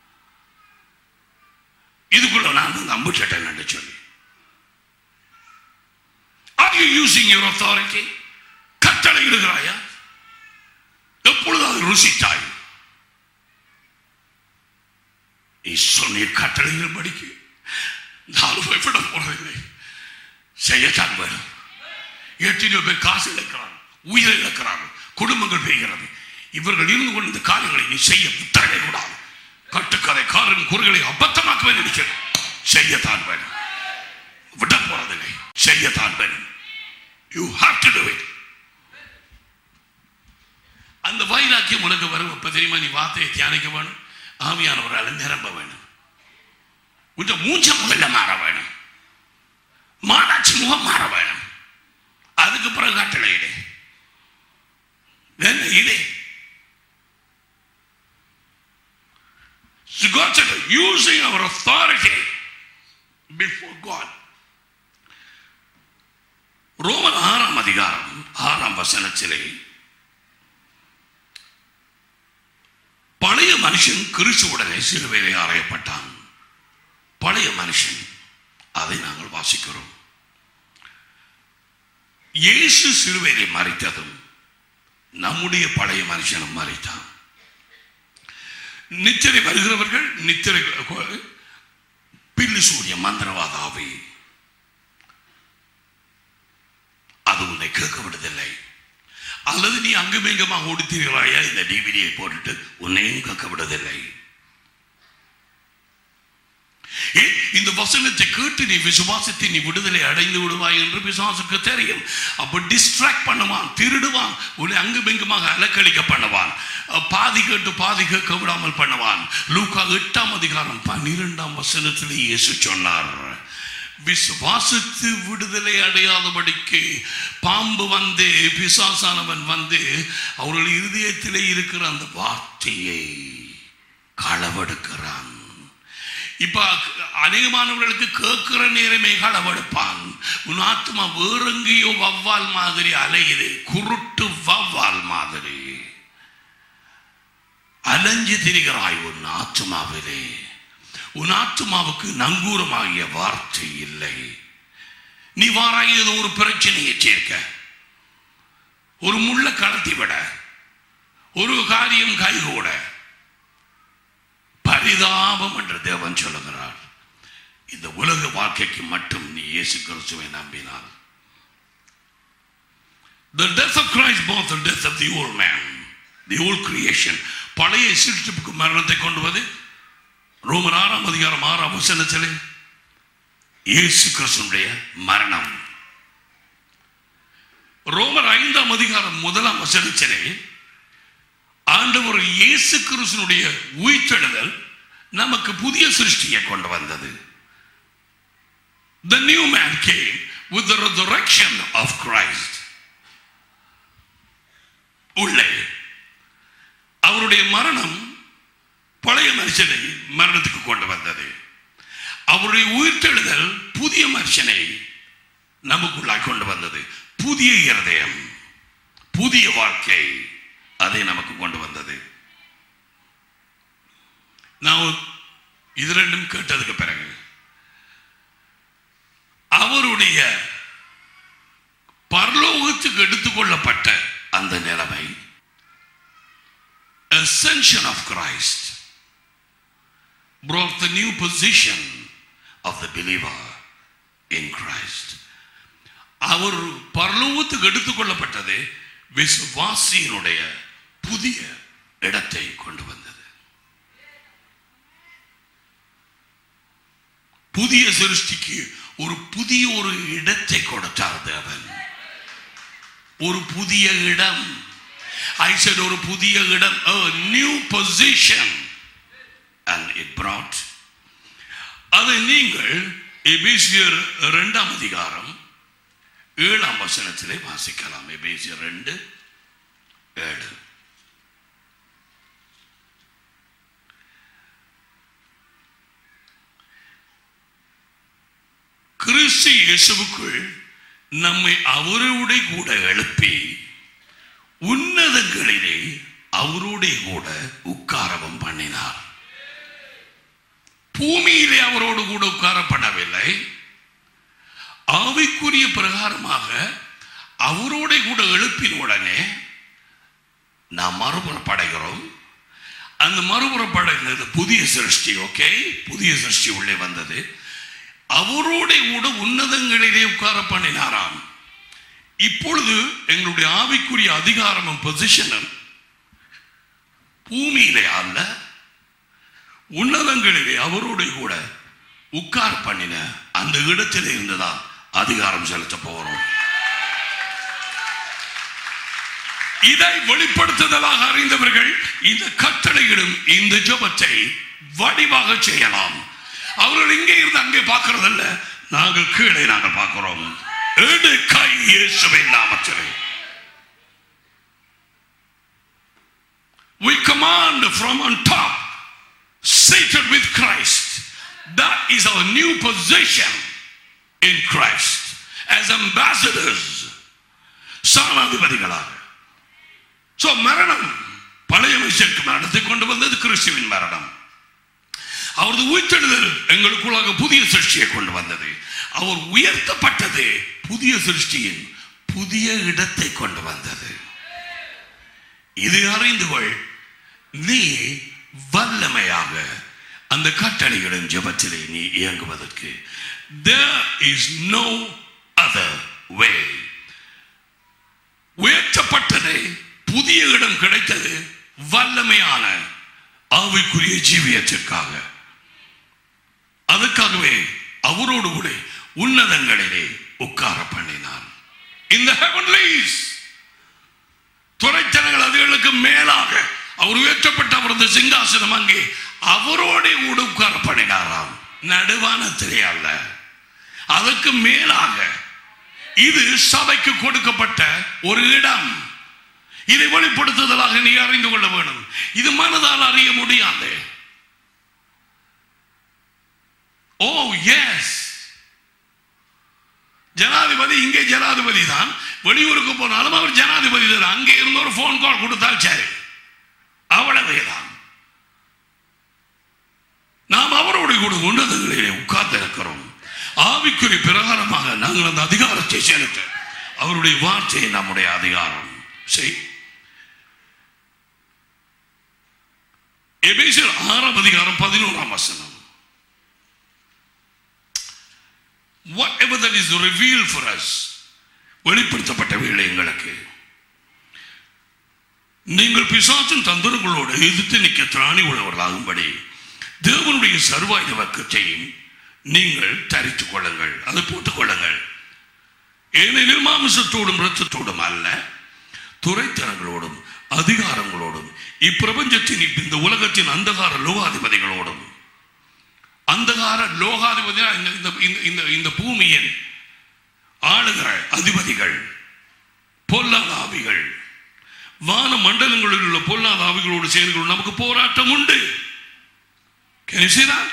இதுக்குள்ள நான் வந்து நம்பிச்சிட்டேன் என்று சொல்லி Are you using your authority? கட்டளை இடுகிறாயா எப்பொழுது அது ருசித்தாய் நீ சொன்னீர் கட்டளைகள் படிக்க நாலு போய் விட போறதில்லை செய்யத்தான் வேணும் எத்தனையோ பேர் காசு இழக்கிறாங்க உயிரை இழக்கிறாங்க குடும்பங்கள் பெய்கிறது இவர்கள் இருந்து கொண்டு இந்த காரியங்களை நீ செய்ய உத்தரவே கூடாது கட்டுக்கதை காரின் குறுகளை அபத்தமாக்கவே நினைக்கிறேன் செய்யத்தான் வேணும் விட போறதில்லை செய்யத்தான் வேணும் you have to do it அந்த வைராக்கியம் உனக்கு வரும் எப்ப தெரியுமா நீ வார்த்தையை தியானிக்க வேணும் ஆவியானவரால் நிரம்ப வேணும் கொஞ்சம் மூஞ்ச முதல்ல மாற வேணும் மானாட்சி முகம் மாற வேணும் அதுக்கு பிறகு கட்டளை இடு என்ன இது So God said, using our authority before God. Roman ஆறாம் அதிகாரம் ஆறாம் வசனத்திலே பழைய மனுஷன் கிறிஸ்துவுடனே சிலுவையிலே அறையப்பட்டான் பழைய மனுஷன் அதை நாங்கள் வாசிக்கிறோம் இயேசு சிலுவையிலே மறைத்ததும் நம்முடைய பழைய மனுஷனும் மறைத்தான் நித்திரை வருகிறவர்கள் நித்திரை பில்லி சூரிய மந்திரவாத ஆவி அது உன்னை கேட்க விடுதில்லை அல்லது நீ அங்குமிங்கமாக ஓடித்தீர்களாயா இந்த டிவிடியை போட்டுட்டு உன்னையும் கேட்க விடுதில்லை ஏன் இந்த வசனத்தை கேட்டு நீ விசுவாசத்தை நீ விடுதலை அடைந்து விடுவாய் என்று பிசாசுக்கு தெரியும் அப்ப டிஸ்ட்ராக்ட் பண்ணுவான் திருடுவான் உன்னை அங்கு பெங்குமாக அலக்களிக்க பண்ணுவான் அஹ் பாதி கேட்டு பாதி கேட்க விடாமல் பண்ணுவான் லூக்கா எட்டாம் அதிகாரம் பன்னிரெண்டாம் வசனத்தில் இயேசு சொன்னார் விசுவாசித்து விடுதலை அடையாதபடிக்கு பாம்பு வந்து பிசாசானவன் வந்து அவர்கள் இருதயத்திலே இருக்கிற அந்த வார்த்தையை களவெடுக்கிறான் இப்ப அநேகமானவர்களுக்கு கேட்கிற நேரமே களவெடுப்பான் உன் ஆத்மா வேறெங்கேயோ வவ்வால் மாதிரி அலையுது குருட்டு வவ்வால் மாதிரி அலைஞ்சு திரிகிறாய் உன் ஆத்மாவிலே உன் ஆத்மாவுக்கு நங்கூரமாகிய வார்த்தை இல்லை நீ வாராய் ஏதோ ஒரு பிரச்சனையை சேர்க்க ஒரு முள்ள கடத்தி விட ஒரு காரியம் கைகூட பரிதாபம் என்று தேவன் சொல்லுகிறார் இந்த உலக வாழ்க்கைக்கு மட்டும் நீ இயேசு கிறிஸ்துவை நம்பினால் The death of Christ both the death of the old man, the old creation. பழைய சிருஷ்டிப்புக்கு மரணத்தை கொண்டு வந்து ரோமர் ஆறாம் அதிகாரம் ஆறாம் வசனத்திலே இயேசு கிறிஸ்துடைய மரணம் ரோமர் ஐந்தாம் அதிகாரம் முதலாம் வசனத்திலே ஆண்டவர் இயேசு கிறிஸ்துனுடைய உயிர்த்தெழுதல் நமக்கு புதிய சிருஷ்டியை கொண்டு வந்தது The new man came with the resurrection of Christ. உள்ளே அவருடைய மரணம் பழைய மனுஷனை மரணத்துக்கு கொண்டு வந்தது அவருடைய உயிர்த்தெழுதல் புதிய மனுஷனை நமக்குள்ளாய் கொண்டு வந்தது புதிய இருதயம் புதிய வாழ்க்கை அதை நமக்கு கொண்டு வந்தது நான் இது ரெண்டும் கேட்டதுக்கு பிறகு அவருடைய பரலோகத்துக்கு எடுத்துக்கொள்ளப்பட்ட அந்த நிலைமை ascension of Christ brought the new position of the believer in Christ அவர் பரலோகத்துக்கு எடுத்துக்கொள்ளப்பட்டது விசுவாசியினுடைய புதிய இடத்தை கொண்டு வந்தது புதிய சிருஷ்டிக்கு ஒரு புதிய ஒரு இடத்தை கொடுத்தார் தேவன் ஒரு புதிய இடம் I said ஒரு புதிய இடம் a new position and it brought அதை நீங்கள் எபேசியர் இரண்டாம் அதிகாரம் ஏழாம் வசனத்திலே வாசிக்கலாம் எபேசியர் ரெண்டு ஏழு கிறிஸ்து இயேசுவுக்குள் நம்மை அவரோட கூட எழுப்பி உன்னதங்களிலே அவரோட கூட உட்காரவும் பண்ணினார் பூமியிலே அவரோடு கூட உட்கார பண்ணவில்லை ஆவிக்குரிய பிரகாரமாக அவரோட கூட எழுப்பின உடனே நாம் மறுபுறப்படைகிறோம் அந்த மறுபுறப்படைகிறது புதிய சிருஷ்டி ஓகே புதிய சிருஷ்டி உள்ளே வந்தது அவரோட கூட உன்னதங்களிலே உட்கார பண்ணினாராம் இப்பொழுது எங்களுடைய ஆவிக்குரிய அதிகாரமும் பொசிஷனும் பூமியிலே அல்ல உன்னதங்களிலே அவரோட கூட உட்கார பண்ணின அந்த இடத்திலே இருந்துதான் அதிகாரம் செலுத்த போகிறோம் இதை வெளிப்படுத்துதலாக அறிந்தவர்கள் இந்த கட்டளையிடும் இந்த ஜெபத்தை வடிவாக செய்யலாம் அவர்கள் இங்கே இருந்து அங்கே பார்க்கறதல்ல நாங்கள் கீழே நாங்கள் பார்க்கிறோம் எடு கை இயேசுவின் நாமத்திலே We command from on top, seated with Christ. That is our new position in Christ as ambassadors. சாணாதிபதிகளாக சோ மரணம் பழைய மனுஷனுக்கு மரணத்தை கொண்டு வந்தது கிறிஸ்துவின் மரணம் அவரது உயிர்த்தெழுதல் எங்களுக்குள்ளாக புதிய சிருஷ்டியை கொண்டு வந்தது அவர் உயர்த்தப்பட்டது புதிய சிருஷ்டியின் புதிய இடத்தை கொண்டு வந்தது இது அறிந்து கொள் நீ வல்லமையாக அந்த கட்டளைகளின் ஜெபத்திலே நீ இயங்குவதற்கு there is no other way வல்லமையான ஆவிக்குரிய ஜீவியத்திற்காக அதுக்காகவே அவரோடு கூட உன்னதங்களிலே உட்கார பண்ணினார் இந்த heavenlies துறைத்தனங்கள் அதுகளுக்கு மேலாக அவர் உயர்த்தப்பட்ட அவரது சிங்காசனம் அங்கே அவரோட கூட உட்கார பண்ணினாராம் நடுவானத்திலே அல்ல அதுக்கு மேலாக இது சபைக்கு கொடுக்கப்பட்ட ஒரு இடம் இதை வெளிப்படுத்துதலாக நீ அறிந்து கொள்ள வேண்டும் இது மனதால் அறிய முடியாது ஓ எஸ் ஜனாதிபதி இங்கே ஜனாதிபதி தான் வெளியூருக்கு போனாலும் அவர் ஜனாதிபதி தான் அங்கே இருந்து ஒரு போன் கால் கொடுத்தால் சரி அவ்வளவேதான் நாம் அவரோடு கூட உன்னதங்களிலே உட்கார்ந்து இருக்கிறோம் ஆவிக்குறி பிரகாரமாக நாங்கள் அந்த அதிகாரத்தை செலுத்த அவருடைய வார்த்தை நம்முடைய அதிகாரம் செய் எபேசியர் ஆறாம் அதிகாரம் பதினோராம் வசனம் whatever that is revealed for us வெளிப்படுத்தப்பட்ட வேலை எங்களுக்கு நீங்கள் பிசாசின் தந்திரங்களோடு எதிர்த்து நிற்க திராணி உள்ளவர்களாகும்படி தேவனுடைய சர்வாயுத வக்கத்தையும் நீங்கள் தரித்துக் கொள்ளுங்கள் அதை போட்டுக் கொள்ளுங்கள் ஏனெனில் மாமிசத்தோடும் இரத்தத்தோடும் அல்ல துறைத்தனங்களோடும் அதிகாரங்களோடும் இப்பிரபஞ்சத்தின் இந்த உலகத்தின் அந்தகார லோகாதிபதிகளோடும் அந்தகார லோகாதிபதியா இந்த இந்த இந்த- இந்த இந்த பூமியின் ஆளுகிற அதிபதிகள் பொல்லாத ஆவிகள் வான மண்டலங்களில் உள்ள பொல்லாத ஆவிகளோடு சேர்ந்து நமக்கு போராட்டம் உண்டு Can you see that?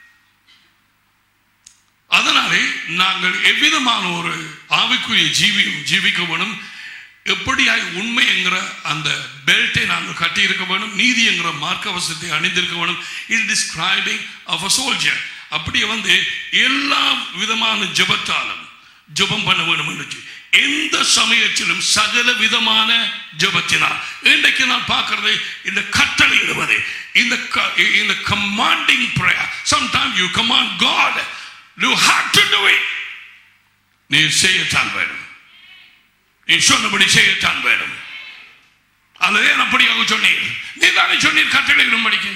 அதனாலே நாங்கள் எவ்விதமான ஒரு ஆவிக்குரிய ஜீவியும் ஜீவிக்க வேணும் எப்படியாய் உண்மை என்கிற அந்த பெல்ட்டை நாங்கள் கட்டியிருக்க வேணும் நீதி என்கிற மார்க்கவசத்தை அணிந்திருக்க வேணும் it describing of a soldier அப்படியே வந்து எல்லா விதமான ஜெபத்தாலும் ஜெபம் பண்ண வேணும் என்று எந்த சமயத்திலும் சகல விதமான ஜெபத்தினால் இன்றைக்கு நான் பார்க்கிறது இந்த கட்டளையிடுவது இந்த க- இந்த commanding prayer sometimes you command God you have to do it நீ செய்யத்தான் வேணும் நீ சொன்னபடி செய்யத்தான் வேணும் அல்லது ஏன் அப்படியாக சொன்னீர் நீ தானே சொன்னீர் கட்டளையிடும்படிக்கு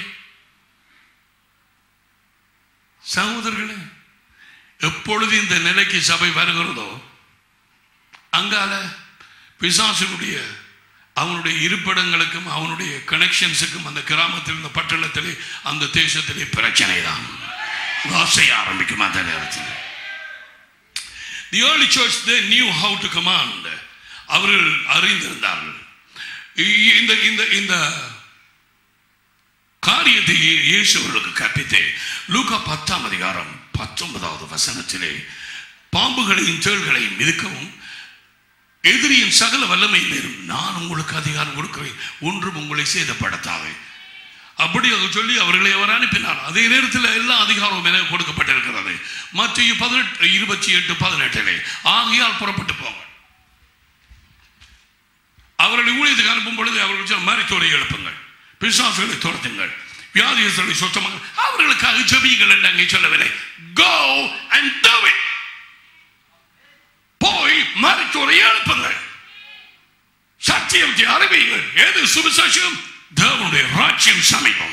சகோதரர்களே எப்பொழுது இந்த நிலைக்கு சபை வருகிறதோ அங்கால பிசாசினுடைய அவனுடைய இருப்பிடங்களுக்கும் அவனுடைய கனெக்ஷன்ஸுக்கும் அந்த கிராமத்தில் இந்த பட்டணத்திலே அந்த தேசத்திலே பிரச்சனை தான் ஆசை ஆரம்பிக்கும் அந்த நேரத்தில் the early church they knew how to command அவர்கள் அறிந்திருந்தார்கள் இ- இந்த இந்த இந்த காரியத்தை இயே- இயேசு அவர்களுக்கு கற்பித்தே லூக்கா பத்தாம் அதிகாரம் பத்தொன்பதாவது வசனத்திலே பாம்புகளையும் தேள்களையும் மிதிக்கவும் எதிரியின் சகல வல்லமை மேலும் நான் உங்களுக்கு அதிகாரம் கொடுக்கிறேன் ஒன்றும் உங்களை சேதப்படுத்தாது அப்படி அவர் சொல்லி அவர்களை அவர் அனுப்பினார் அதே நேரத்தில் எல்லா அதிகாரமும் எனக்கு கொடுக்கப்பட்டிருக்கிறது மத்திய பதினெட்டு இருபத்தி எட்டு பதினெட்டிலே ஆகையால் புறப்பட்டு போங்க அவர்களை ஊழியத்துக்கு அனுப்பும் பொழுது அவர்கள் சொன்ன மருத்துவரை எழுப்புங்கள் பிசாசுகளை துரத்துங்கள் வியாதிகளை சுத்தமாக அவர்களுக்காக ஜெபியுங்கள் என்று அங்கே சொல்லவில்லை கோ அண்ட் do it போய் மருத்துவரை எழுப்புங்கள் சத்தியத்தை அறிவியுங்கள் எது சுவிசேஷம் தேவனுடைய ராஜ்யம் சமீபம்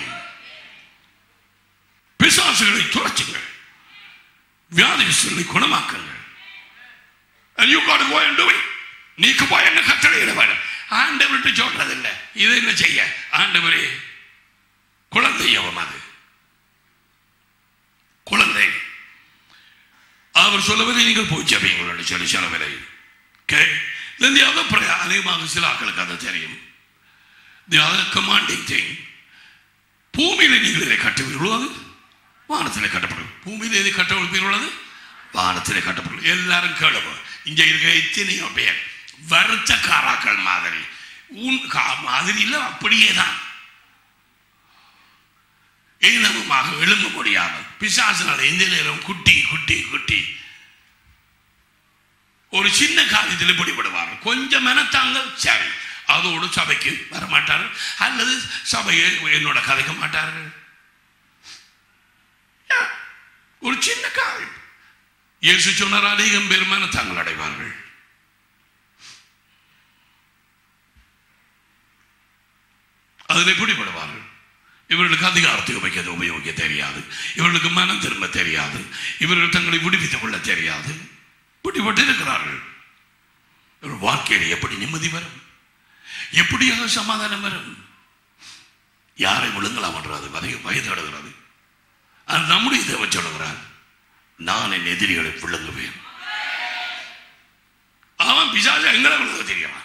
பிசாசுகளை துரத்துங்கள் வியாதிகளை குணமாக்குங்கள் And you got to go and do it. நீக்கு போய் என்ன கட்டளையிட வேணும் ஆண்டவர்கிட்ட சொல்றதில்லை இதை என்ன செய்ய ஆண்டவரே குழந்தை யவம் அது குழந்தை அவர் சொல்லவில்லை நீங்கள் போய் ஜபியுங்கள் என்று சொல்லி சொல்லவில்லை okay then the other prayer அதிகமாக சில ஆட்களுக்கு அது தெரியும் the other commanding thing பூமியில நீங்கள் இதை கட்டுவீர்களோ அது வானத்திலே கட்டப்படும் பூமியில எதை கட்டப்படுவீர்களோ அது வானத்திலே கட்டப்படும் எல்லாரும் கேளுவோம் இங்க இருக்கிற எத்தனையோ பேர் வருத்த காராக்கள் மாதிரி உன் கா- மாதிரி இல்ல அப்படியே தான் ஈனமுமாக எழும்ப முடியாமல் பிசாசினால் எந்த நேரம் குட்டி குட்டி குட்டி ஒரு சின்ன காரியத்தில் பிடிபடுவார்கள் கொஞ்சம் மெனத்தாங்க சரி அதோடு சபைக்கு வர மாட்டார்கள் அல்லது சபையை என்னோட கதைக்க மாட்டார்கள் Yeah. ஒரு சின்ன காரியம் இயேசு சொன்னார் அதிகம் பேர் மெனத்தாங்கள் அடைவார்கள் அதில் பிடிபடுவார்கள் இவர்களுக்கு அதிகாரத்தை உபயோகிக்க உபயோகிக்க தெரியாது இவர்களுக்கு மனம் திரும்ப தெரியாது இவர்கள் தங்களை விடுவித்துக் கொள்ள தெரியாது பிடிபட்டு இருக்கிறார்கள் இவர்கள் வாழ்க்கையில் எப்படி நிம்மதி வரும் எப்படியாக சமாதானம் வரும் யாரை விழுங்கலாம் என்றது வரை வயதாடுகிறது அது நம்முடைய தேவன் சொல்லுகிறார் நான் என் எதிரிகளை விழுங்குவேன் அவன் பிசாசு எங்களை விழுங்க தெரியுமா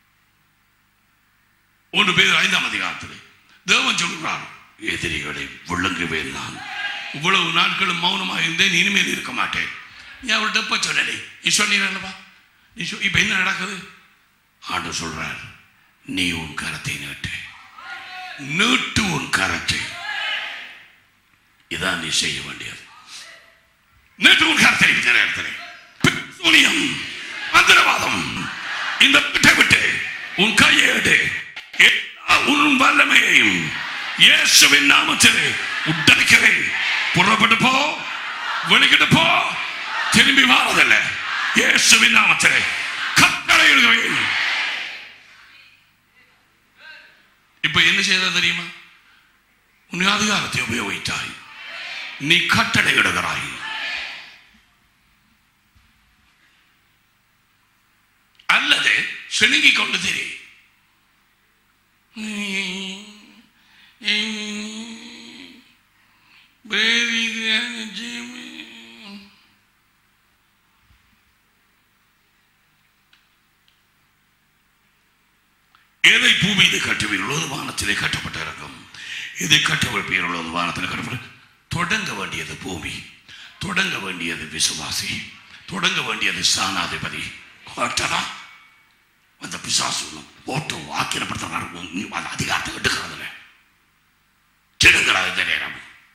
ஒன்று பேர் ஐந்தாம் அதிகாரத்தில் தேவன் சொல்கிறார் எதிரிகளை விழுங்குவேன் நான் இவ்வளவு நாட்களும் மௌனமாக இருந்தேன் இனிமேல் இருக்க மாட்டேன் நீ அவர்கிட்ட எப்ப சொல்லலை நீ சொன்னீரல்லவா நீ சொ இப்போ என்ன நடக்குது ஆண்டு சொல்றார் நீ உன் கரத்தை நீட்டு நீட்டு உன் கரத்தை இதான் நீ செய்ய வேண்டியது நீட்டு உன் கரத்தை இந்த நேரத்தில் சூனியம் மந்திரவாதம் இந்த வீட்டை விட்டு உன் கையை எடு எல்லா உன் வல்லமையையும் இயேசுவின் நாமத்தில் உடனுக்கிறேன் புறப்பட்டு போ வெளிக்கிட்டு போ திரும்பி வாரதில்ல இயேசுவின் நாமத்தில் கட்டளையிடுகிறேன் இப்ப என்ன செய்த தெரியுமா உன் அதிகாரத்தை உபயோகித்தாய் நீ கட்டளையிடுகிறாய் அல்லது சிணுங்கிக் கொண்டு தெரி எதை பூமியிலே கட்டுவீர்களோ அது வானத்திலே கட்டப்பட்டிருக்கும் எதை கட்டவிழ்ப்பீர்களோ அது வானத்திலே கட்டப்பட்டு தொடங்க வேண்டியது பூமி தொடங்க வேண்டியது விசுவாசி தொடங்க வேண்டியது சாணாதிபதி கட்டடா அந்த பிசாசு போட்டு வாக்கியப்படுத்துறாரு அந்த அதிகாரத்தை எடுக்கிறதுல கெடுங்கிறார் இந்த நேரம்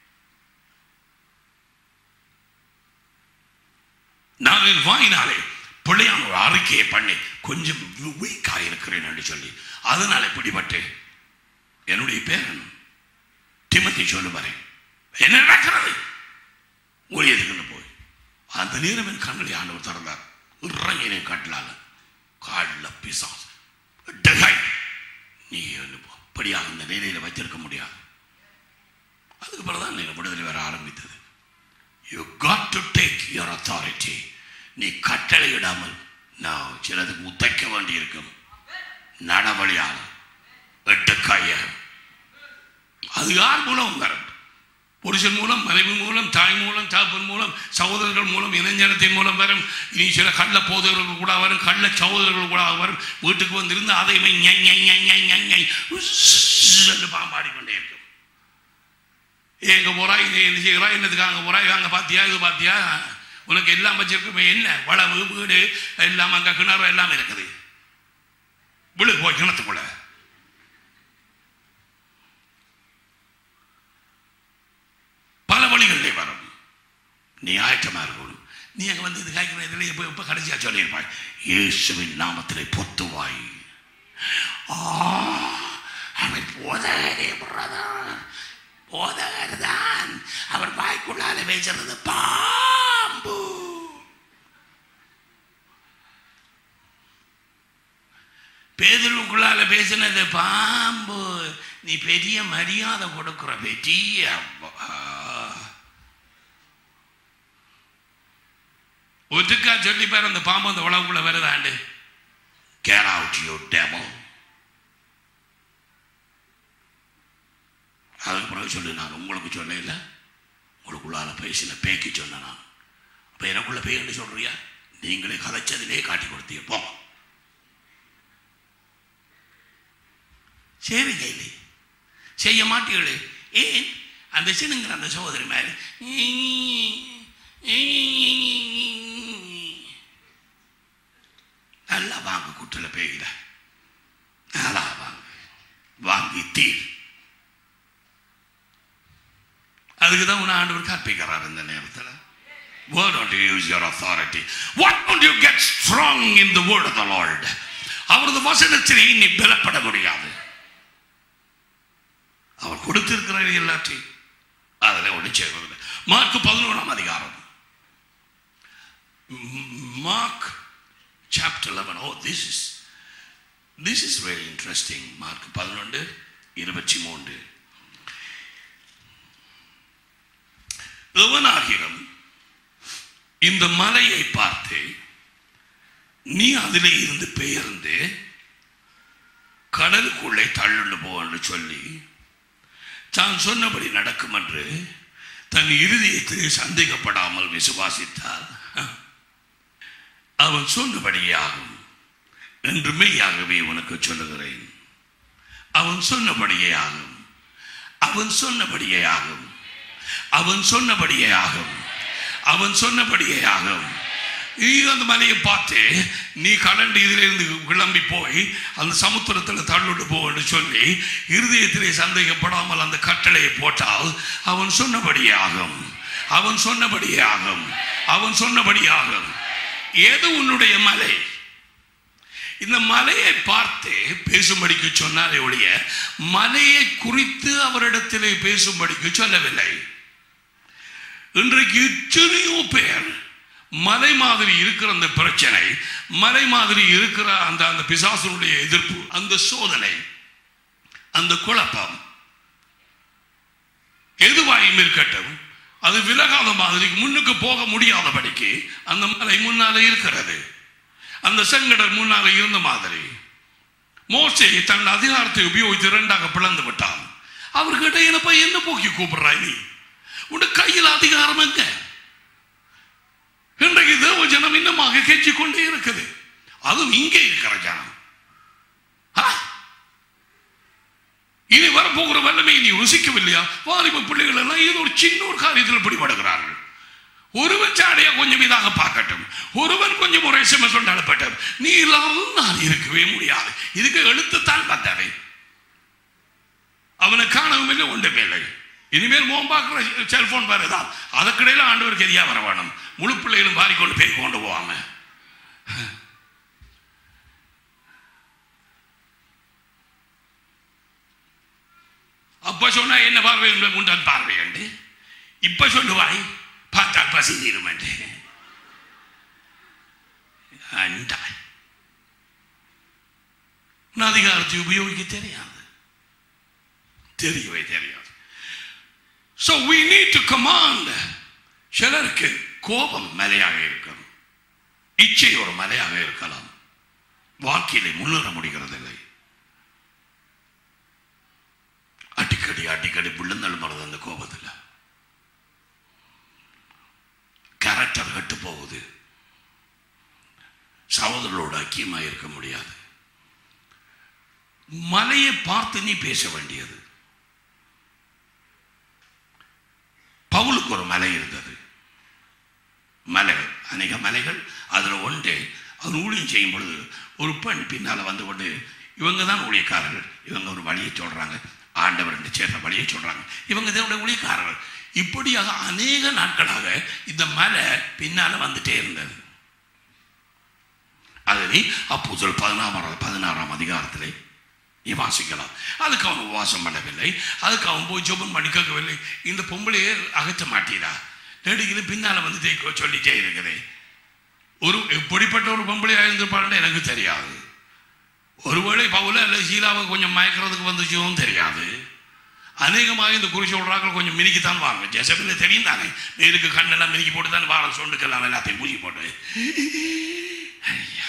நான் என் வாயினாலே பிள்ளையான ஒரு அறிக்கையை பண்ணி கொஞ்சம் வீக்காக இருக்கிறேன் என்று சொல்லி அதனால பிடிபட்டு என்னுடைய பேரன் திமத்தி சொல்லுவாரு என்ன நடக்கிறது ஊழியத்துக்குன்னு போய் அந்த நேரம் என் கண்களை ஆண்டவர் திறந்தார் இறங்கினே கட்டலால காலில் பிசாஸ் டகை நீ அப்படியாக இந்த நிலையில வைத்திருக்க முடியாது அதுக்கு பிறகுதான் நீங்கள் விடுதலை வர ஆரம்பித்தது you got to take your authority நீ கட்டளையிடாமல் நான் சிலதுக்கு உதைக்க வேண்டியிருக்கும் நடவழியாக எட்டுக்காய அது யார் மூலம் வரும் புருஷன் மூலம் மனைவி மூலம் தாய் மூலம் தாப்பன் மூலம் சகோதரர்கள் மூலம் இளைஞனத்தின் மூலம் வரும் இனி சில கள்ள போதகர்கள் கூட வரும் கள்ள சகோதரர்கள் கூட வரும் வீட்டுக்கு வந்திருந்து அதை பாம்பாடிக்கொண்டே இருக்கும் எங்க போறா இது என்ன செய்கிறா என்னதுக்கு அங்கே போறா அங்கே பார்த்தியா இது பார்த்தியா உனக்கு எல்லாம் வச்சிருக்குமே என்ன வளவு வீடு எல்லாம் அங்கே கிணறு எல்லாம் இருக்குது விழு போய் கிணத்துக்குள்ள பல வழிகளிலே வரும் நீ ஆயத்தமா இருக்கணும் நீ அங்க வந்து இது காய்க்கிற இதில் இப்போ இப்போ கடைசியாக சொல்லியிருப்பாய் இயேசுவின் நாமத்திலே பொத்துவாய் ஆ அவன் போதகரே பிரதர் போதகர் தான் அவர் வாய்க்குள்ளால பேசுறது பாம்பு பேதலுக்குள்ளால பேசினது பாம்பு நீ பெரிய மரியாதை கொடுக்கிற பெரிய ஒதுக்கா சொல்லி பாரு அந்த பாம்பு அந்த உலகுக்குள்ள வருதாண்டு கேர் அவுட் யூ டெமோ அதுக்கு பிறகு சொல்லி நான் உங்களுக்கு சொல்ல இல்லை உங்களுக்குள்ளால பேசின பேக்கி சொன்ன நான் அப்போ எனக்குள்ள பேய்ன்னு சொல்றியா நீங்களே கதைச்சதிலே காட்டி கொடுத்தீங்க போங்க சரி கைலி செய்ய மாட்டீங்களே ஏன் அந்த சின்னுங்கிற அந்த சகோதரி மாதிரி நல்லா வாங்க குட்டில் பேயில நல்லா வாங்க வாங்கி தீர் அதுக்கு தான் உன்னை ஆண்டவர் கற்பிக்கிறார் இந்த நேரத்தில் Why don't you use your authority? Why don't you get strong in the word of the Lord? அவரது வசனத்திலே நீ பலப்பட முடியாது அவர் கொடுத்திருக்கிறார் எல்லாத்தையும் அதில் ஒன்று சேர்க்கிறது மார்க் பதினோராம் அதிகாரம் Mark chapter eleven oh this is this is very interesting Mark பதினொன்று இருபத்தி மூன்று எவனாகிலும் இந்த மலையை பார்த்து நீ அதிலே இருந்து பெயர்ந்து கடலுக்குள்ளே தள்ளுண்டு போன்னு சொல்லி தான் சொன்னபடி நடக்கும் என்று தன் இருதயத்திலே சந்தேகப்படாமல் விசுவாசித்தார் அவன் சொன்னபடியே ஆகும் என்று மெய்யாகவே உனக்கு சொல்லுகிறேன் அவன் சொன்னபடியே ஆகும் அவன் சொன்னபடியே ஆகும் அவன் சொன்னபடியே ஆகும் அவன் சொன்னபடியே ஆகும் நீ அந்த மலையை பார்த்து நீ கடண்டு இதிலிருந்து கிளம்பி போய் அந்த சமுத்திரத்தில் தள்ளுட்டு போன்னு சொல்லி இருதயத்திலே சந்தேகப்படாமல் அந்த கட்டளையை போட்டால் அவன் சொன்னபடியே ஆகும் அவன் சொன்னபடியே ஆகும் அவன் சொன்னபடியே ஆகும் எது உன்னுடைய மலை இந்த மலையை பார்த்து பேசும்படிக்கு சொன்னாரே ஒழிய மலையை குறித்து அவரிடத்திலே பேசும்படிக்கு சொல்லவில்லை இன்றைக்கு எத்தனையோ பேர் மலை மாதிரி இருக்கிற அந்த பிரச்சனை மலை மாதிரி இருக்கிற அந்த அந்த பிசாசனுடைய எதிர்ப்பு அந்த சோதனை அந்த குழப்பம் எதுவாயும் இருக்கட்டும் அது விலகாத மாதிரி முன்னுக்கு போக முடியாதபடிக்கு அந்த மலை முன்னாலே இருக்கிறது அந்த செங்கடல் முன்னாலே இருந்த மாதிரி மோசே தன் அதிகாரத்தை உபயோகித்து இரண்டாக பிளந்து விட்டான் அவர்கிட்ட என்னப்பா என்ன போக்கி கூப்பிடுறாய் நீ உன் கையில் அதிகாரம் எங்க இன்றைக்கு தேவ ஜனம் இன்னமாக கெஞ்சிக் கொண்டே இருக்குது அதுவும் இங்கே இருக்கிற ஜனம் ஆ? இனி வரப்போகிற வல்லமையை நீ ருசிக்கவில்லையா வாலிப பிள்ளைகள் எல்லாம் ஏதோ ஒரு சின்ன ஒரு காரியத்தில் பிடிபடுகிறார்கள் ஒருவன் சாடையா கொஞ்சம் இதாக பார்க்கட்டும் ஒருவன் கொஞ்சம் ஒரு எஸ்எம்எஸ் கொண்டாடப்பட்டும் நீ இல்லாமல் நான் இருக்கவே முடியாது இதுக்கு எழுத்துத்தான் வந்தவை அவனை காணவும் இல்லை ஒன்றுமே இல்லை இனிமேல் மோகம் பார்க்குற செல்போன் வருதான் அதற்கிடையில் ஆண்டவருக்கு எதியா வர வேணும் முழு பிள்ளைகளும் பாரிக்கொண்டு போய் கொண்டு போவாங்க அப்ப சொன்னா என்ன பார்வை உண்டான் பார்வை உண்டு இப்ப சொல்லுவாய் பார்த்தால் பசி தீருமென்று அண்டாய் நான் அதிகாரத்தை உபயோகிக்க தெரியாது தெரியவே தெரியாது So we need to command. சிலருக்கு கோபம் மலையாக இருக்கும் இச்சை ஒரு மலையாக இருக்கலாம் வாழ்க்கையிலே முன்னேற முடிகிறதில்லை அடிக்கடி அடிக்கடி விழுந்தழுமறது அந்த கோபத்தில் கேரக்டர் கட்டு போகுது சகோதரர்களோடு ஐக்கியமாக இருக்க முடியாது மலையை பார்த்து நீ பேச வேண்டியது பவுலுக்கு ஒரு மலை இருந்தது மலைகள் அநேக மலைகள் அதில் ஒன்று அவர் ஊழியம் செய்யும் பொழுது ஒரு பெண் பின்னால் வந்து கொண்டு இவங்க தான் ஊழியக்காரர்கள் இவங்க ஒரு வழியை சொல்கிறாங்க ஆண்டவர் என்று சேர்ந்த வழியை சொல்கிறாங்க இவங்க தேவனுடைய ஊழியக்காரர்கள் இப்படியாக அநேக நாட்களாக இந்த மலை பின்னால் வந்துட்டே இருந்தது அதை நீ அப்போ சொல் பதினாறாம் பதினாறாம் அதிகாரத்திலே நீ வாசிக்கலாம் அதுக்கு அவன் உபவாசம் பண்ணவில்லை அதுக்கு அவன் போய் ஜோபம் பண்ணி கேட்கவில்லை இந்த பொம்பளையே அகற்ற மாட்டீரா நெடுகிலும் பின்னால் வந்துட்டே கொ- சொல்லிட்டே இருக்குதே ஒரு எப்படிப்பட்ட ஒரு பொம்பளையாக இருந்திருப்பாள்னு எனக்கு தெரியாது ஒருவேளை பவுல அல்ல ஷீலாவை கொஞ்சம் மயக்கிறதுக்கு வந்துச்சும் தெரியாது அநேகமாக இந்த குறி சொல்றாங்க கொஞ்சம் மினிக்குத்தான் வாங்க ஜெசபில் தெரியும் தானே நேருக்கு கண்ணெல்லாம் மினிக்கி போட்டு தான் வாரம் சொண்டுக்கெல்லாம் எல்லாத்தையும் பூஜை போட்டு ஐயா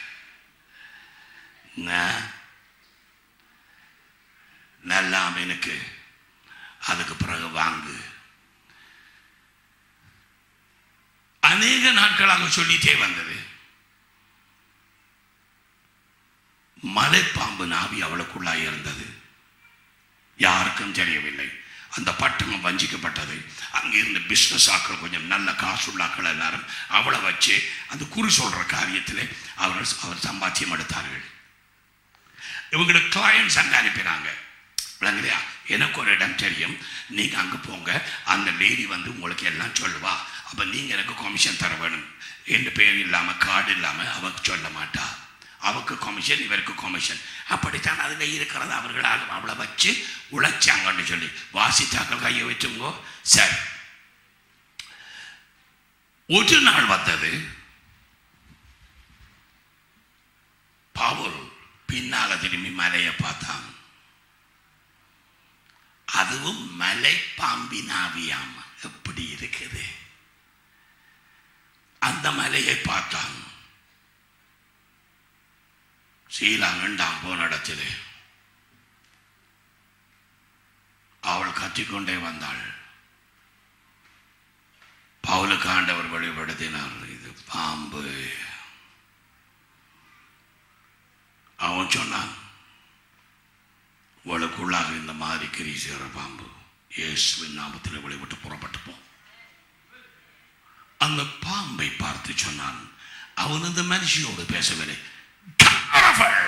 நான் நல்லா எனக்கு அதுக்கு பிறகு வாங்கு அநேக நாட்களாக சொல்லிட்டே வந்தது மலைப்பாம்பு நாவி அவளுக்குள்ளாய் இருந்தது யாருக்கும் தெரியவில்லை அந்த பட்டணம் வஞ்சிக்கப்பட்டது அங்கிருந்து பிஸ்னஸ் ஆக்கள் கொஞ்சம் நல்ல காசுள்ளாக்கள் எல்லாரும் அவளை வச்சு அந்த குறி சொல்ற காரியத்திலே அவர் அவர் சம்பாத்தியம் எடுத்தார்கள் இவங்களுக்கு கிளையன்ஸ் அங்கே அனுப்பினாங்க விளங்குலையா எனக்கு ஒரு இடம் தெரியும் நீங்கள் அங்கே போங்க அந்த லேடி வந்து உங்களுக்கு எல்லாம் சொல்லுவா அப்போ நீங்கள் எனக்கு கமிஷன் தர வேணும் எந்த பேர் இல்லாமல் கார்டு இல்லாமல் அவக்கு சொல்ல மாட்டா அவக்கு கமிஷன் இவருக்கு கமிஷன் அப்படித்தான் அதில் இருக்கிறது அவர்களால் அவளை வச்சு உழைச்சாங்கன்னு சொல்லி வாசித்தாக்கள் கையை வச்சுங்கோ சரி ஒரு நாள் வந்தது பவுல் பின்னால திரும்பி மலையை பார்த்தான் அதுவும் மலை பாம்பின் ஆவியாம் எப்படி இருக்குது அந்த மலையை பார்த்தான் சீலா நின்றான் போன இடத்திலே அவள் கத்திக்கொண்டே வந்தாள் பவுலுக்கு ஆண்டவர் வெளிப்படுத்தினார் இது பாம்பு அவன் சொன்னான் உனக்குள்ளாக இந்த மாதிரி கிரி செய்கிற பாம்பு இயேசுவின் நாமத்தில் வெளிவிட்டு புறப்பட்டு போ அந்த பாம்பை பார்த்து சொன்னான் அவன் இந்த மனுஷியோடு பேசவில்லை "Come out of her!"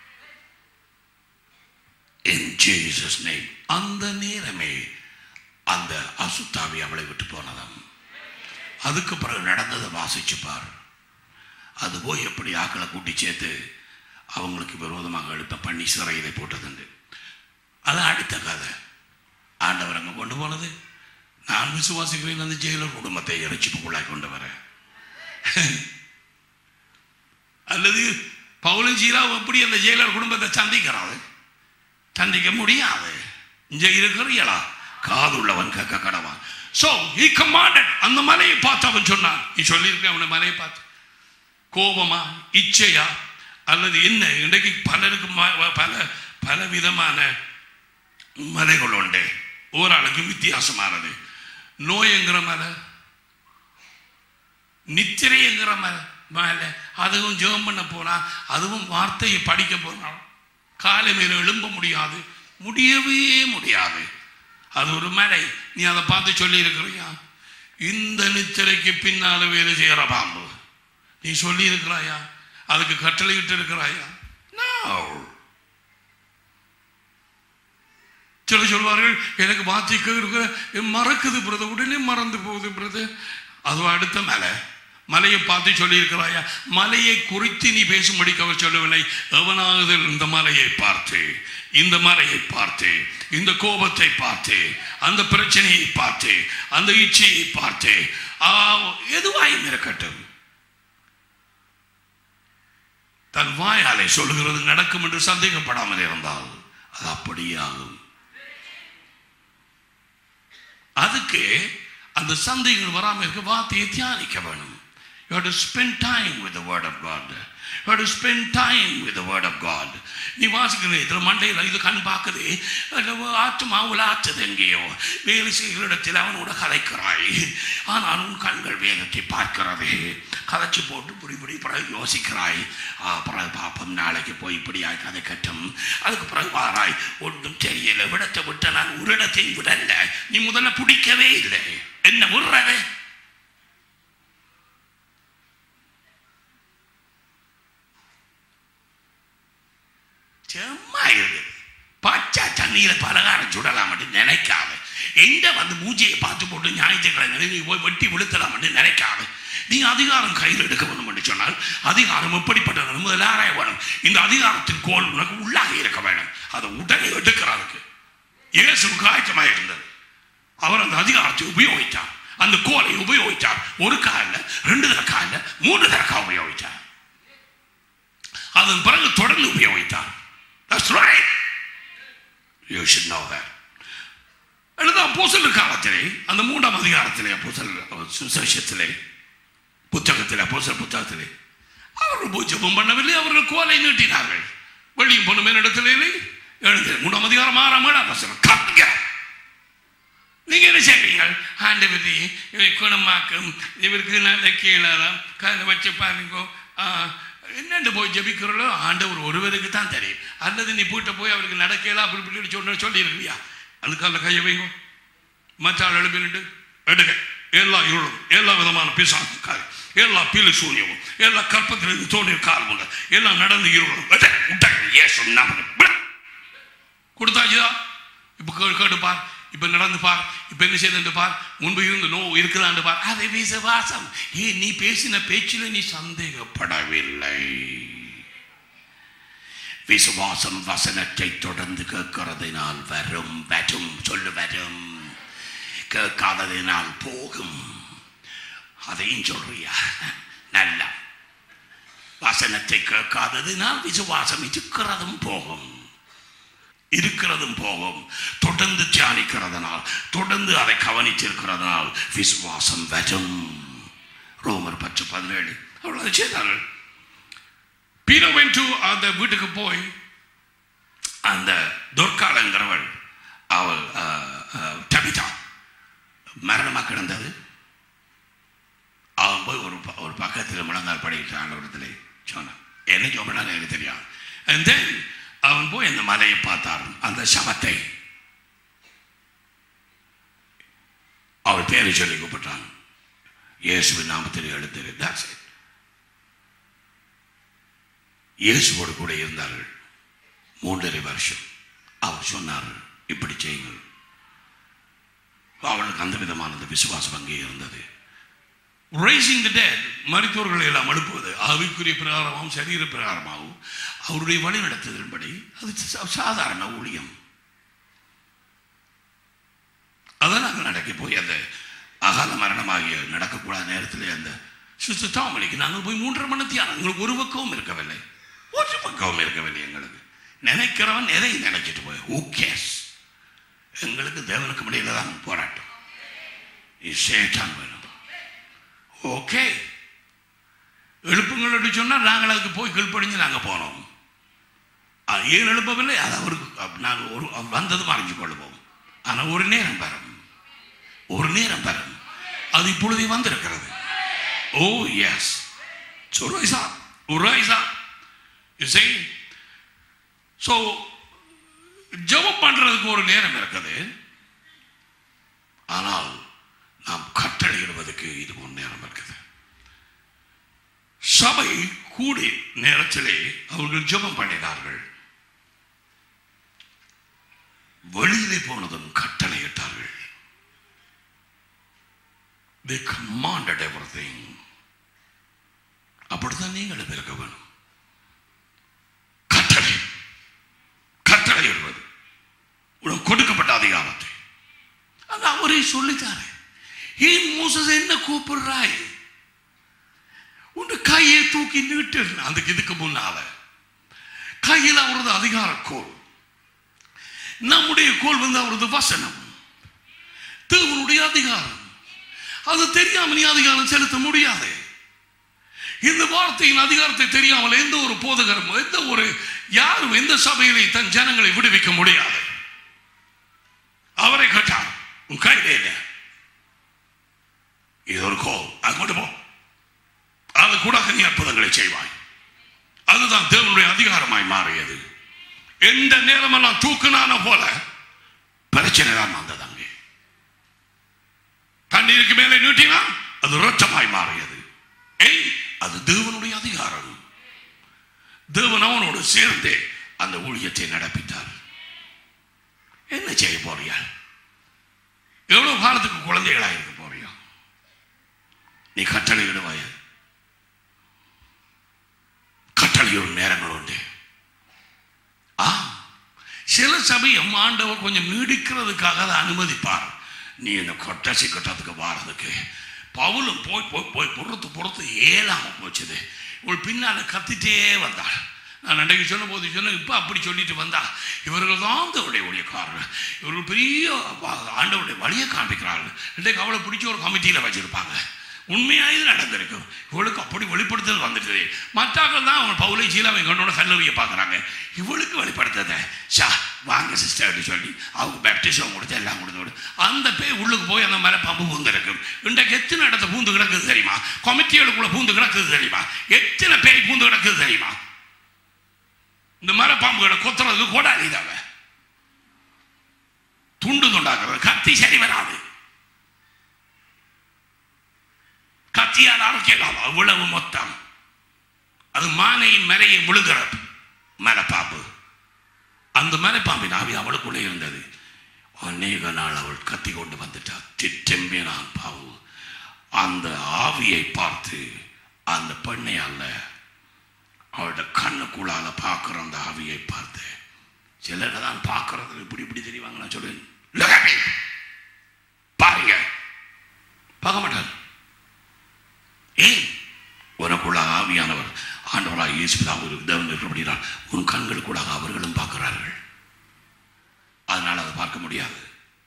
In Jesus' name. அந்த நேரமே அந்த அசுத்தாவி அவளை விட்டு போனதாம் அதுக்கு பிறகு நடந்ததை வாசிச்சு பார் அது போய் எப்படி ஆக்களை கூட்டி சேர்த்து அவங்களுக்கு விரோதமாக எழுப்ப பண்ணி சிறையிலே போட்டதுண்டு அது அடுத்த கதை ஆண்டவர் அங்கே கொண்டு போனது நான் விசுவாசிக்கிறேன் அந்த ஜெயிலர் குடும்பத்தை இறைச்சிப்புக்குள்ளாய் கொண்டு வரேன் அல்லது பவுலும் சீலாவும் எப்படி அந்த ஜெயிலர் குடும்பத்தை சந்திக்கிறாரு சந்திக்க முடியாது இங்க இருக்கிறீங்களா காதுள்ளவன் கேட்க கடவான் சோ he commanded அந்த மலையை பார்த்து அவன் சொன்னான் நீ சொல்லியிருக்க அவனை மலையை பார்த்து கோபமா இச்சையா அல்லது என்ன இன்றைக்கு பலருக்கு ம- பல பல விதமான மலைகள் உண்டு ஒரு ஆளுக்கு வித்தியாசமானது நோய்ங்கிற மலை நித்திரைங்கிற மலை மேலே அதுவும் ஜெபம் பண்ண போனா அதுவும் வார்த்தையை படிக்க போனால் காலை மேல எழும்ப முடியாது முடியவே முடியாது அது ஒரு மலை நீ அதை பார்த்து சொல்லி இருக்கிறியா இந்த நித்திரைக்கு பின்னால வேலை செய்கிற பாம்பு நீ சொல்லி இருக்கிறாயா அதுக்கு கட்டளையிட்டு இருக்கிறாயா No. சில சொல்வார்கள் எனக்கு வாத்திக்க இருக்கிற மறக்குது பிரதர் உடனே மறந்து போகுது பிரதர் அது அடுத்த மலை மலையை பார்த்து சொல்லியிருக்கிறாயா மலையை குறித்து நீ பேசும்படிக்கு அவர் சொல்லவில்லை எவனாவது இந்த மலையை பார்த்து இந்த மலையை பார்த்து இந்த கோபத்தை பார்த்து அந்த பிரச்சனையை பார்த்து அந்த இச்சையை பார்த்து ஆ, எதுவாயும் இருக்கட்டும் தன் வாயாலே சொல்லுகிறது நடக்கும் என்று சந்தேகப்படாமல் இருந்தால் அது அப்படியே ஆகும் அதுக்கு அந்த சந்தைகள் வராமல் இருக்க வார்த்தையை தியானிக்க வேணும் You have to spend time with the word of God. You have to spend time with the word of God. நீ வாசிக்கிற இதில் மண்டையில் இது கண் பார்க்குது ஆற்றுமா உலாற்றுது எங்கேயோ வேலை செய்கிற இடத்தில் அவனோட கதைக்கிறாய் ஆனால் உன் கண்கள் வேதத்தை பார்க்கிறது கதைச்சு போட்டு இப்படி இப்படி பிறகு யோசிக்கிறாய் ஆ, பிறகு பாப்பம் நாளைக்கு போய் இப்படியாய் கதை கட்டும் அதுக்கு பிறகு வாராய் ஒன்றும் தெரியல விடத்தை விட்ட நான் ஒரு இடத்தையும் விடல நீ முதல்ல பிடிக்கவே இல்லை என்ன விடுறவே சும்மா இருக்கு பச்சை தண்ணியில பலகாரம் சுடலாம்னு நினைக்காம எந்த வந்து மூஞ்சியை பார்த்து போட்டு ஞாயிற்றுக்கிழமை நீ போய் வெட்டி விழுத்தலாம்னு நினைக்காம நீ அதிகாரம் கையில் எடுக்க வேணும் என்று சொன்னால் அதிகாரம் எப்படிப்பட்டது முதல்ல ஆராய வேணும் இந்த அதிகாரத்தின் கோல் உனக்கு உள்ளாக இருக்க வேணும் அதை உடனே எடுக்கிறதுக்கு இயேசுக்கு ஆயத்தமாக இருந்தது அவர் அந்த அதிகாரத்தை உபயோகித்தார் அந்த கோலை உபயோகித்தார் ஒரு காலில் ரெண்டு தர காலில் மூன்று தரக்கா உபயோகித்தார் அதன் பிறகு தொடர்ந்து உபயோகித்தார் That's right. You should know that. எழுத அப்போஸ்தலர் காலத்திலே அந்த மூன்றாம் அதிகாரத்திலே அப்போஸ்தலர் சுசேஷத்திலே புத்தகத்திலே அப்போஸ்தலர் புத்தகத்திலே அவர்கள் போய் ஜெபம் பண்ணவில்லை அவர்கள் கோலை நீட்டினார்கள் வெளியும் பொண்ணு மேலிடத்திலே எழுந்து மூன்றாம் அதிகாரம் ஆறாம் ஏழாம் வசனம் கங்க நீங்க என்ன செய்றீங்க ஆண்டவரே இவர் குணமாக்கும் இவருக்கு நல்ல கீழாரம் காலை வச்சு பாருங்க ஆ, என்னண்டு போய் ஜெபிக்கிறோளோ ஆண்டவர் ஒருவருக்கு தான் தெரியும் அல்லது நீ பூட்ட போய் அவருக்கு நடக்கலாம் அப்படி இப்படி சொல்ல சொல்லியிருக்கியா அதுக்கால கையை வைங்க மற்ற ஆள் எழுப்பிட்டு எடுக்க எல்லா இருளும் எல்லா விதமான பிசாசு காரியம் எல்லா பீலு சூன்யமும் எல்லா கற்பத்திலிருந்து தோன்றிய காலமுங்க எல்லாம் நடந்து இருளும் ஏ சொன்னா கொடுத்தாச்சுதா இப்போ கேடு கேட்டு பார் இப்போ நடந்து பார் இப்போ என்ன செய்து பார் முன்பு இருந்து நோ இருக்குதான்னு பார் அதை விசுவாசம் ஏ நீ பேசின பேச்சில் நீ சந்தேகப்படவில்லை விசுவாசம் வசனத்தை தொடர்ந்து கேட்கிறதினால் வரும் வரும் சொல்லு வரும் கேட்காததினால் போகும் அதையும் சொல்றியா நல்லா வசனத்தை கேட்காததினால் விசுவாசம் இருக்கிறதும் போகும் இருக்கிறதும் போகும் தொடர்ந்து தியானிக்கிறதுனால் தொடர்ந்து அதை கவனித்திருக்கிறதுனால் விசுவாசம் வரும் ரோமர் பத்து பதினேழு அவ்வளவு செய்தார்கள் பீட்டர் went to அந்த வீட்டுக்கு போய் அந்த துர்காலங்கிறவள் அவள் அஹ், அஹ், டபிதா மரணமாக கிடந்தது அவன் போய் ஒரு ப- ஒரு பக்கத்தில் முழங்கால் படிக்கிட்டு ஆண்டவரத்தில் சொன்னான் என்ன சொன்னாங்க எனக்கு தெரியாது and then அவன் போய் அந்த மலையை பார்த்தான் அந்த சமத்தை அவள் பேரை சொல்லி கூப்பிட்டான் இயேசுவின் நாமத்தில் எழுத்து That's it. இயேசுவோடு கூட இருந்தார்கள் மூன்றரை வருஷம் அவர் சொன்னார் இப்படி செய்யுங்கள் அவளுக்கு அந்த விதமானது விசுவாசம் அங்கே இருந்தது raising the dead மருத்துவர்களை எல்லாம் எழுப்புவது ஆவிக்குரிய பிரகாரமாகவும் சரீர பிரகாரமாகவும் அவருடைய வழிநடத்துதலின்படி அது சா- சாதாரண ஊழியம் அதான் நாங்கள் நடக்க போய் அந்த அகால மரணமாகிய நடக்கக்கூடாத நேரத்தில் அந்த சிஸ்டர் தாமலிக்கு நாங்கள் போய் மூன்றரை மணி தியானம் எங்களுக்கு ஒரு பக்கமும் இருக்கவில்லை ஒரு பக்கமும் இருக்கவில்லை எங்களுக்கு நினைக்கிறவன் எதை நினைச்சிட்டு போய் ஹூ கேஸ் எங்களுக்கு தேவனுக்கு முடியல தான் போராட்டம் சேட்டான் வேணும் ஓகே எழுப்புங்கள் என்று சொன்னால் நாங்கள் அதுக்கு போய் கீழ்ப்படிஞ்சு நாங்கள் போனோம் அது ஏன் எழுப்பவில்லை அது அவருக்கு நாங்கள் ஒரு வந்ததும் அறிஞ்சு கொள்வோம் ஆனால் ஒரு நேரம் பெறும் ஒரு நேரம் பெறும் அது இப்பொழுதே வந்திருக்கிறது ஓ எஸ் ரைசா ரைசா யூ சே ஸோ ஜெபம் பண்ணுறதுக்கு ஒரு நேரம் இருக்குது ஆனால் நாம் கட்டளையிடுவதற்கு இது ஒரு நேரம் இருக்குது சபை கூடி நேரத்திலே அவர்கள் ஜெபம் பண்ணினார்கள் வெளியிலே போனதும் கட்டளையிட்டார்கள் they commanded everything அப்படித்தான் நீங்களும் இருக்க வேணும் கட்டளை கட்டளையிடுவது உனக்கு கொடுக்கப்பட்ட அதிகாரத்தை அது அவரே சொல்லித்தாரு ஏன் மோசஸ் என்ன கூப்பிடுறாய் உன் கையை தூக்கி நீட்டு அதுக்கு இதுக்கு முன்னால கையில் அவரது அதிகார கோல் நம்முடைய கோல் வந்து அவரது வசனம் தேவனுடைய அதிகாரம் அது தெரியாம நீ அதிகாரம் செலுத்த முடியாது இந்த வார்த்தையின் அதிகாரத்தை தெரியாமல் எந்த ஒரு போதகரும் எந்த ஒரு யாரும் எந்த சபையிலே தன் ஜனங்களை விடுவிக்க முடியாது அவரை கேட்டார் உன் கையில இல்லை இது ஒரு கோல் அது கொண்டு போ அது கூட நீ அற்புதங்களை செய்வாய் அதுதான் தேவனுடைய அதிகாரமாய் மாறியது எந்த நேரமெல்லாம் தூக்குனான போல பிரச்சனை தான் வந்தது அங்கே தண்ணீருக்கு மேலே நீட்டினா அது ரத்தமாய் மாறியது ஏய் அது தேவனுடைய அதிகாரம் தேவன் அவனோடு சேர்ந்து அந்த ஊழியத்தை நடப்பித்தார் என்ன செய்ய போறியா எவ்வளவு காலத்துக்கு குழந்தைகளாக இருக்க போறியா நீ கட்டளையிடுவாய கட்டளையிடும் நேரங்கள் உண்டு ஆ சில சமயம் ஆண்டவர் கொஞ்சம் நீடிக்கிறதுக்காக அதை அனுமதிப்பார் நீ இந்த கொட்டாசி கட்டத்துக்கு வாரதுக்கு பவுலும் போய் போய் போய் பொறுத்து பொறுத்து ஏலாம போச்சுது இவள் பின்னால கத்திட்டே வந்தாள் நான் அன்றைக்கு சொன்ன போது சொன்ன இப்போ அப்படி சொல்லிட்டு வந்தா இவர்கள் தான் ஆண்டவருடைய ஊழியக்காரர்கள் இவர்கள் பெரிய வ- ஆண்டவருடைய வழியை காண்பிக்கிறார்கள் இன்றைக்கு அவளை பிடிச்சி ஒரு கமிட்டியில் வச்சிருப்பாங்க உண்மையா இது நடந்திருக்கும் இவளுக்கு அப்படி வெளிப்படுத்தல் வந்துட்டு மற்றாக்கள் தான் அவங்க பவுலை சீலாவை கண்ணோட கல்லூரியை பார்க்குறாங்க இவளுக்கு வெளிப்படுத்தத ஷா வாங்க சிஸ்டர்னு சொல்லி அவங்க பேப்டிசம் கொடுத்து எல்லாம் கொடுத்து விடு அந்த பேய் உள்ளுக்கு போய் அந்த மேலே பம்பு பூந்து இருக்கும் இன்றைக்கு எத்தனை இடத்த பூந்து கிடக்குது தெரியுமா கமிட்டிகளுக்குள்ள பூந்து கிடக்குது தெரியுமா எத்தனை பேய் பூந்து கிடக்குது தெரியுமா இந்த மர பாம்புகளை கொத்துறதுக்கு கோடாலி தாங்க துண்டு துண்டாக்குறது கத்தி சரி வராது கத்தியால் அறுக்கலாம் அவ்வளவு மொத்தம் அது மானையின் மலையை விழுகிறது மலைப்பாம்பு அந்த மலைப்பாம்பின் ஆவி அவளுக்குள்ளே இருந்தது அநேக நாள் அவள் கத்தி கொண்டு வந்துட்டாள் திட்டம்பினான் பாவு அந்த ஆவியை பார்த்து அந்த பெண்ணை அல்ல அவளோட கண்ணுக்குள்ளால பார்க்குற அந்த ஆவியை பார்த்து சிலரை தான் பார்க்கறது இப்படி இப்படி தெரிவாங்க நான் சொல்லுவேன் "Look at me." பாருங்க பார்க்க மாட்டார் ஏன் உனக்குள்ள ஆவியானவர் ஆண்டவராக இயேசுதான் ஒரு தேவன் இருக்கிறபடினால் உன் கண்களுக்குள்ளாக அவர்களும் பார்க்கிறார்கள் முடியாது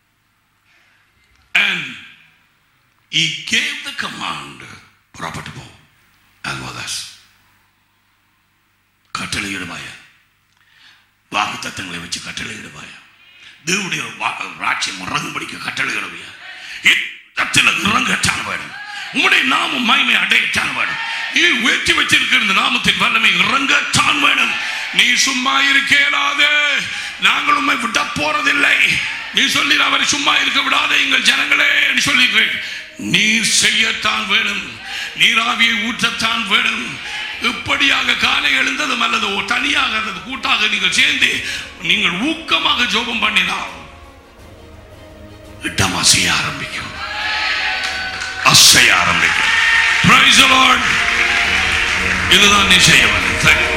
and he gave the command புறப்பட்டு போ அல்வாதாஸ் கட்டளையிடுவாயா வாக்கு தத்தங்களை வச்சு கட்டளையிடுவாயா தேவனுடைய வா- ராட்சியம் இறங்கும்படிக்க கட்டளையிடுவாயா இடத்துல இறங்கத்தான் வேணும் உங்களுடைய நாமம் மகிமை அடையத்தான் வேணும் நீ உயர்த்தி வச்சிருக்கிற இந்த நாமத்தின் வல்லமை இறங்கத்தான் வேணும் நீ சும்மா இருக்க இயலாது நாங்கள் உண்மை விட போறதில்லை நீ சொல்லி அவரை சும்மா இருக்க விடாத எங்கள் ஜனங்களே என்று சொல்லிக்கிறேன் நீர் செய்யத்தான் வேணும் நீராவியை ஊற்றத்தான் வேணும் இப்படியாக காலை எழுந்ததும் அல்லது ஒரு தனியாக அல்லது கூட்டாக நீங்கள் சேர்ந்து நீங்கள் ஊக்கமாக ஜோபம் பண்ணினால் இடம் அசைய ஆரம்பிக்கும் அசைய ஆரம்பிக்கும் Praise the Lord. இதுதான் நீ செய்ய வேண்டும் Thank you.